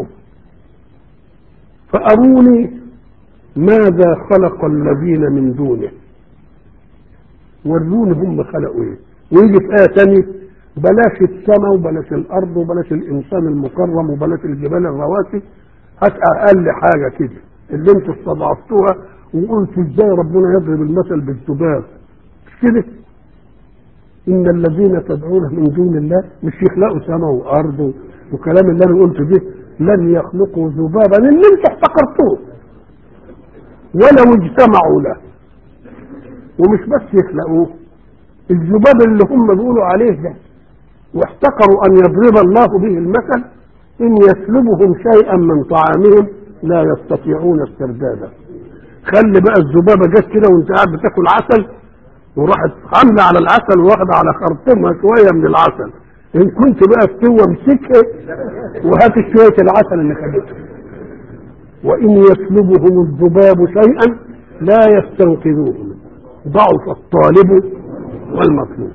فأروني ماذا خلق الذين من دونه وروني هم خلقوا ايه ويجي في آية تانية بلاش السماء وبلاش الأرض وبلاش الإنسان المكرم وبلاش الجبال الرواسي هات أقل حاجة كده اللي انتوا استضعفتوها وقلتوا ازاي ربنا يضرب المثل بالذباب مش كده إن الذين تدعون من دون الله مش يخلقوا سماء وأرض وكلام اللي أنا قلته ده لن يخلقوا ذبابا اللي انتوا احتقرتوه ولو اجتمعوا له ومش بس يخلقوه الذباب اللي هم بيقولوا عليه ده واحتقروا ان يضرب الله به المثل ان يسلبهم شيئا من طعامهم لا يستطيعون استرداده خلي بقى الذبابه جت كده وانت قاعد بتاكل عسل وراحت عامله على العسل واخده على خرطومها شويه من العسل ان كنت بقى فتوه امسكها وهات شويه العسل اللي خدته وان يسلبهم الذباب شيئا لا يستنقذوه منه ضعف الطالب والمطلوب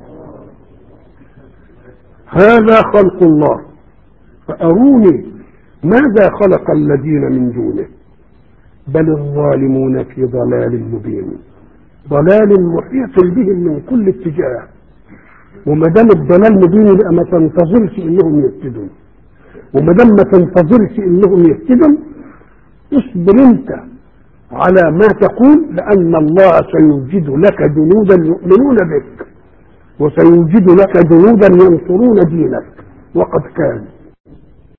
هذا خلق الله فأروني ماذا خلق الذين من دونه بل الظالمون في ضلال مبين ضلال محيط بهم من كل اتجاه وما دام الضلال مبين يبقى ما تنتظرش انهم يهتدوا وما دام ما تنتظرش انهم يهتدوا اصبر انت على ما تقول لأن الله سيوجد لك جنودا يؤمنون بك وسيوجد لك جنودا ينصرون دينك وقد كان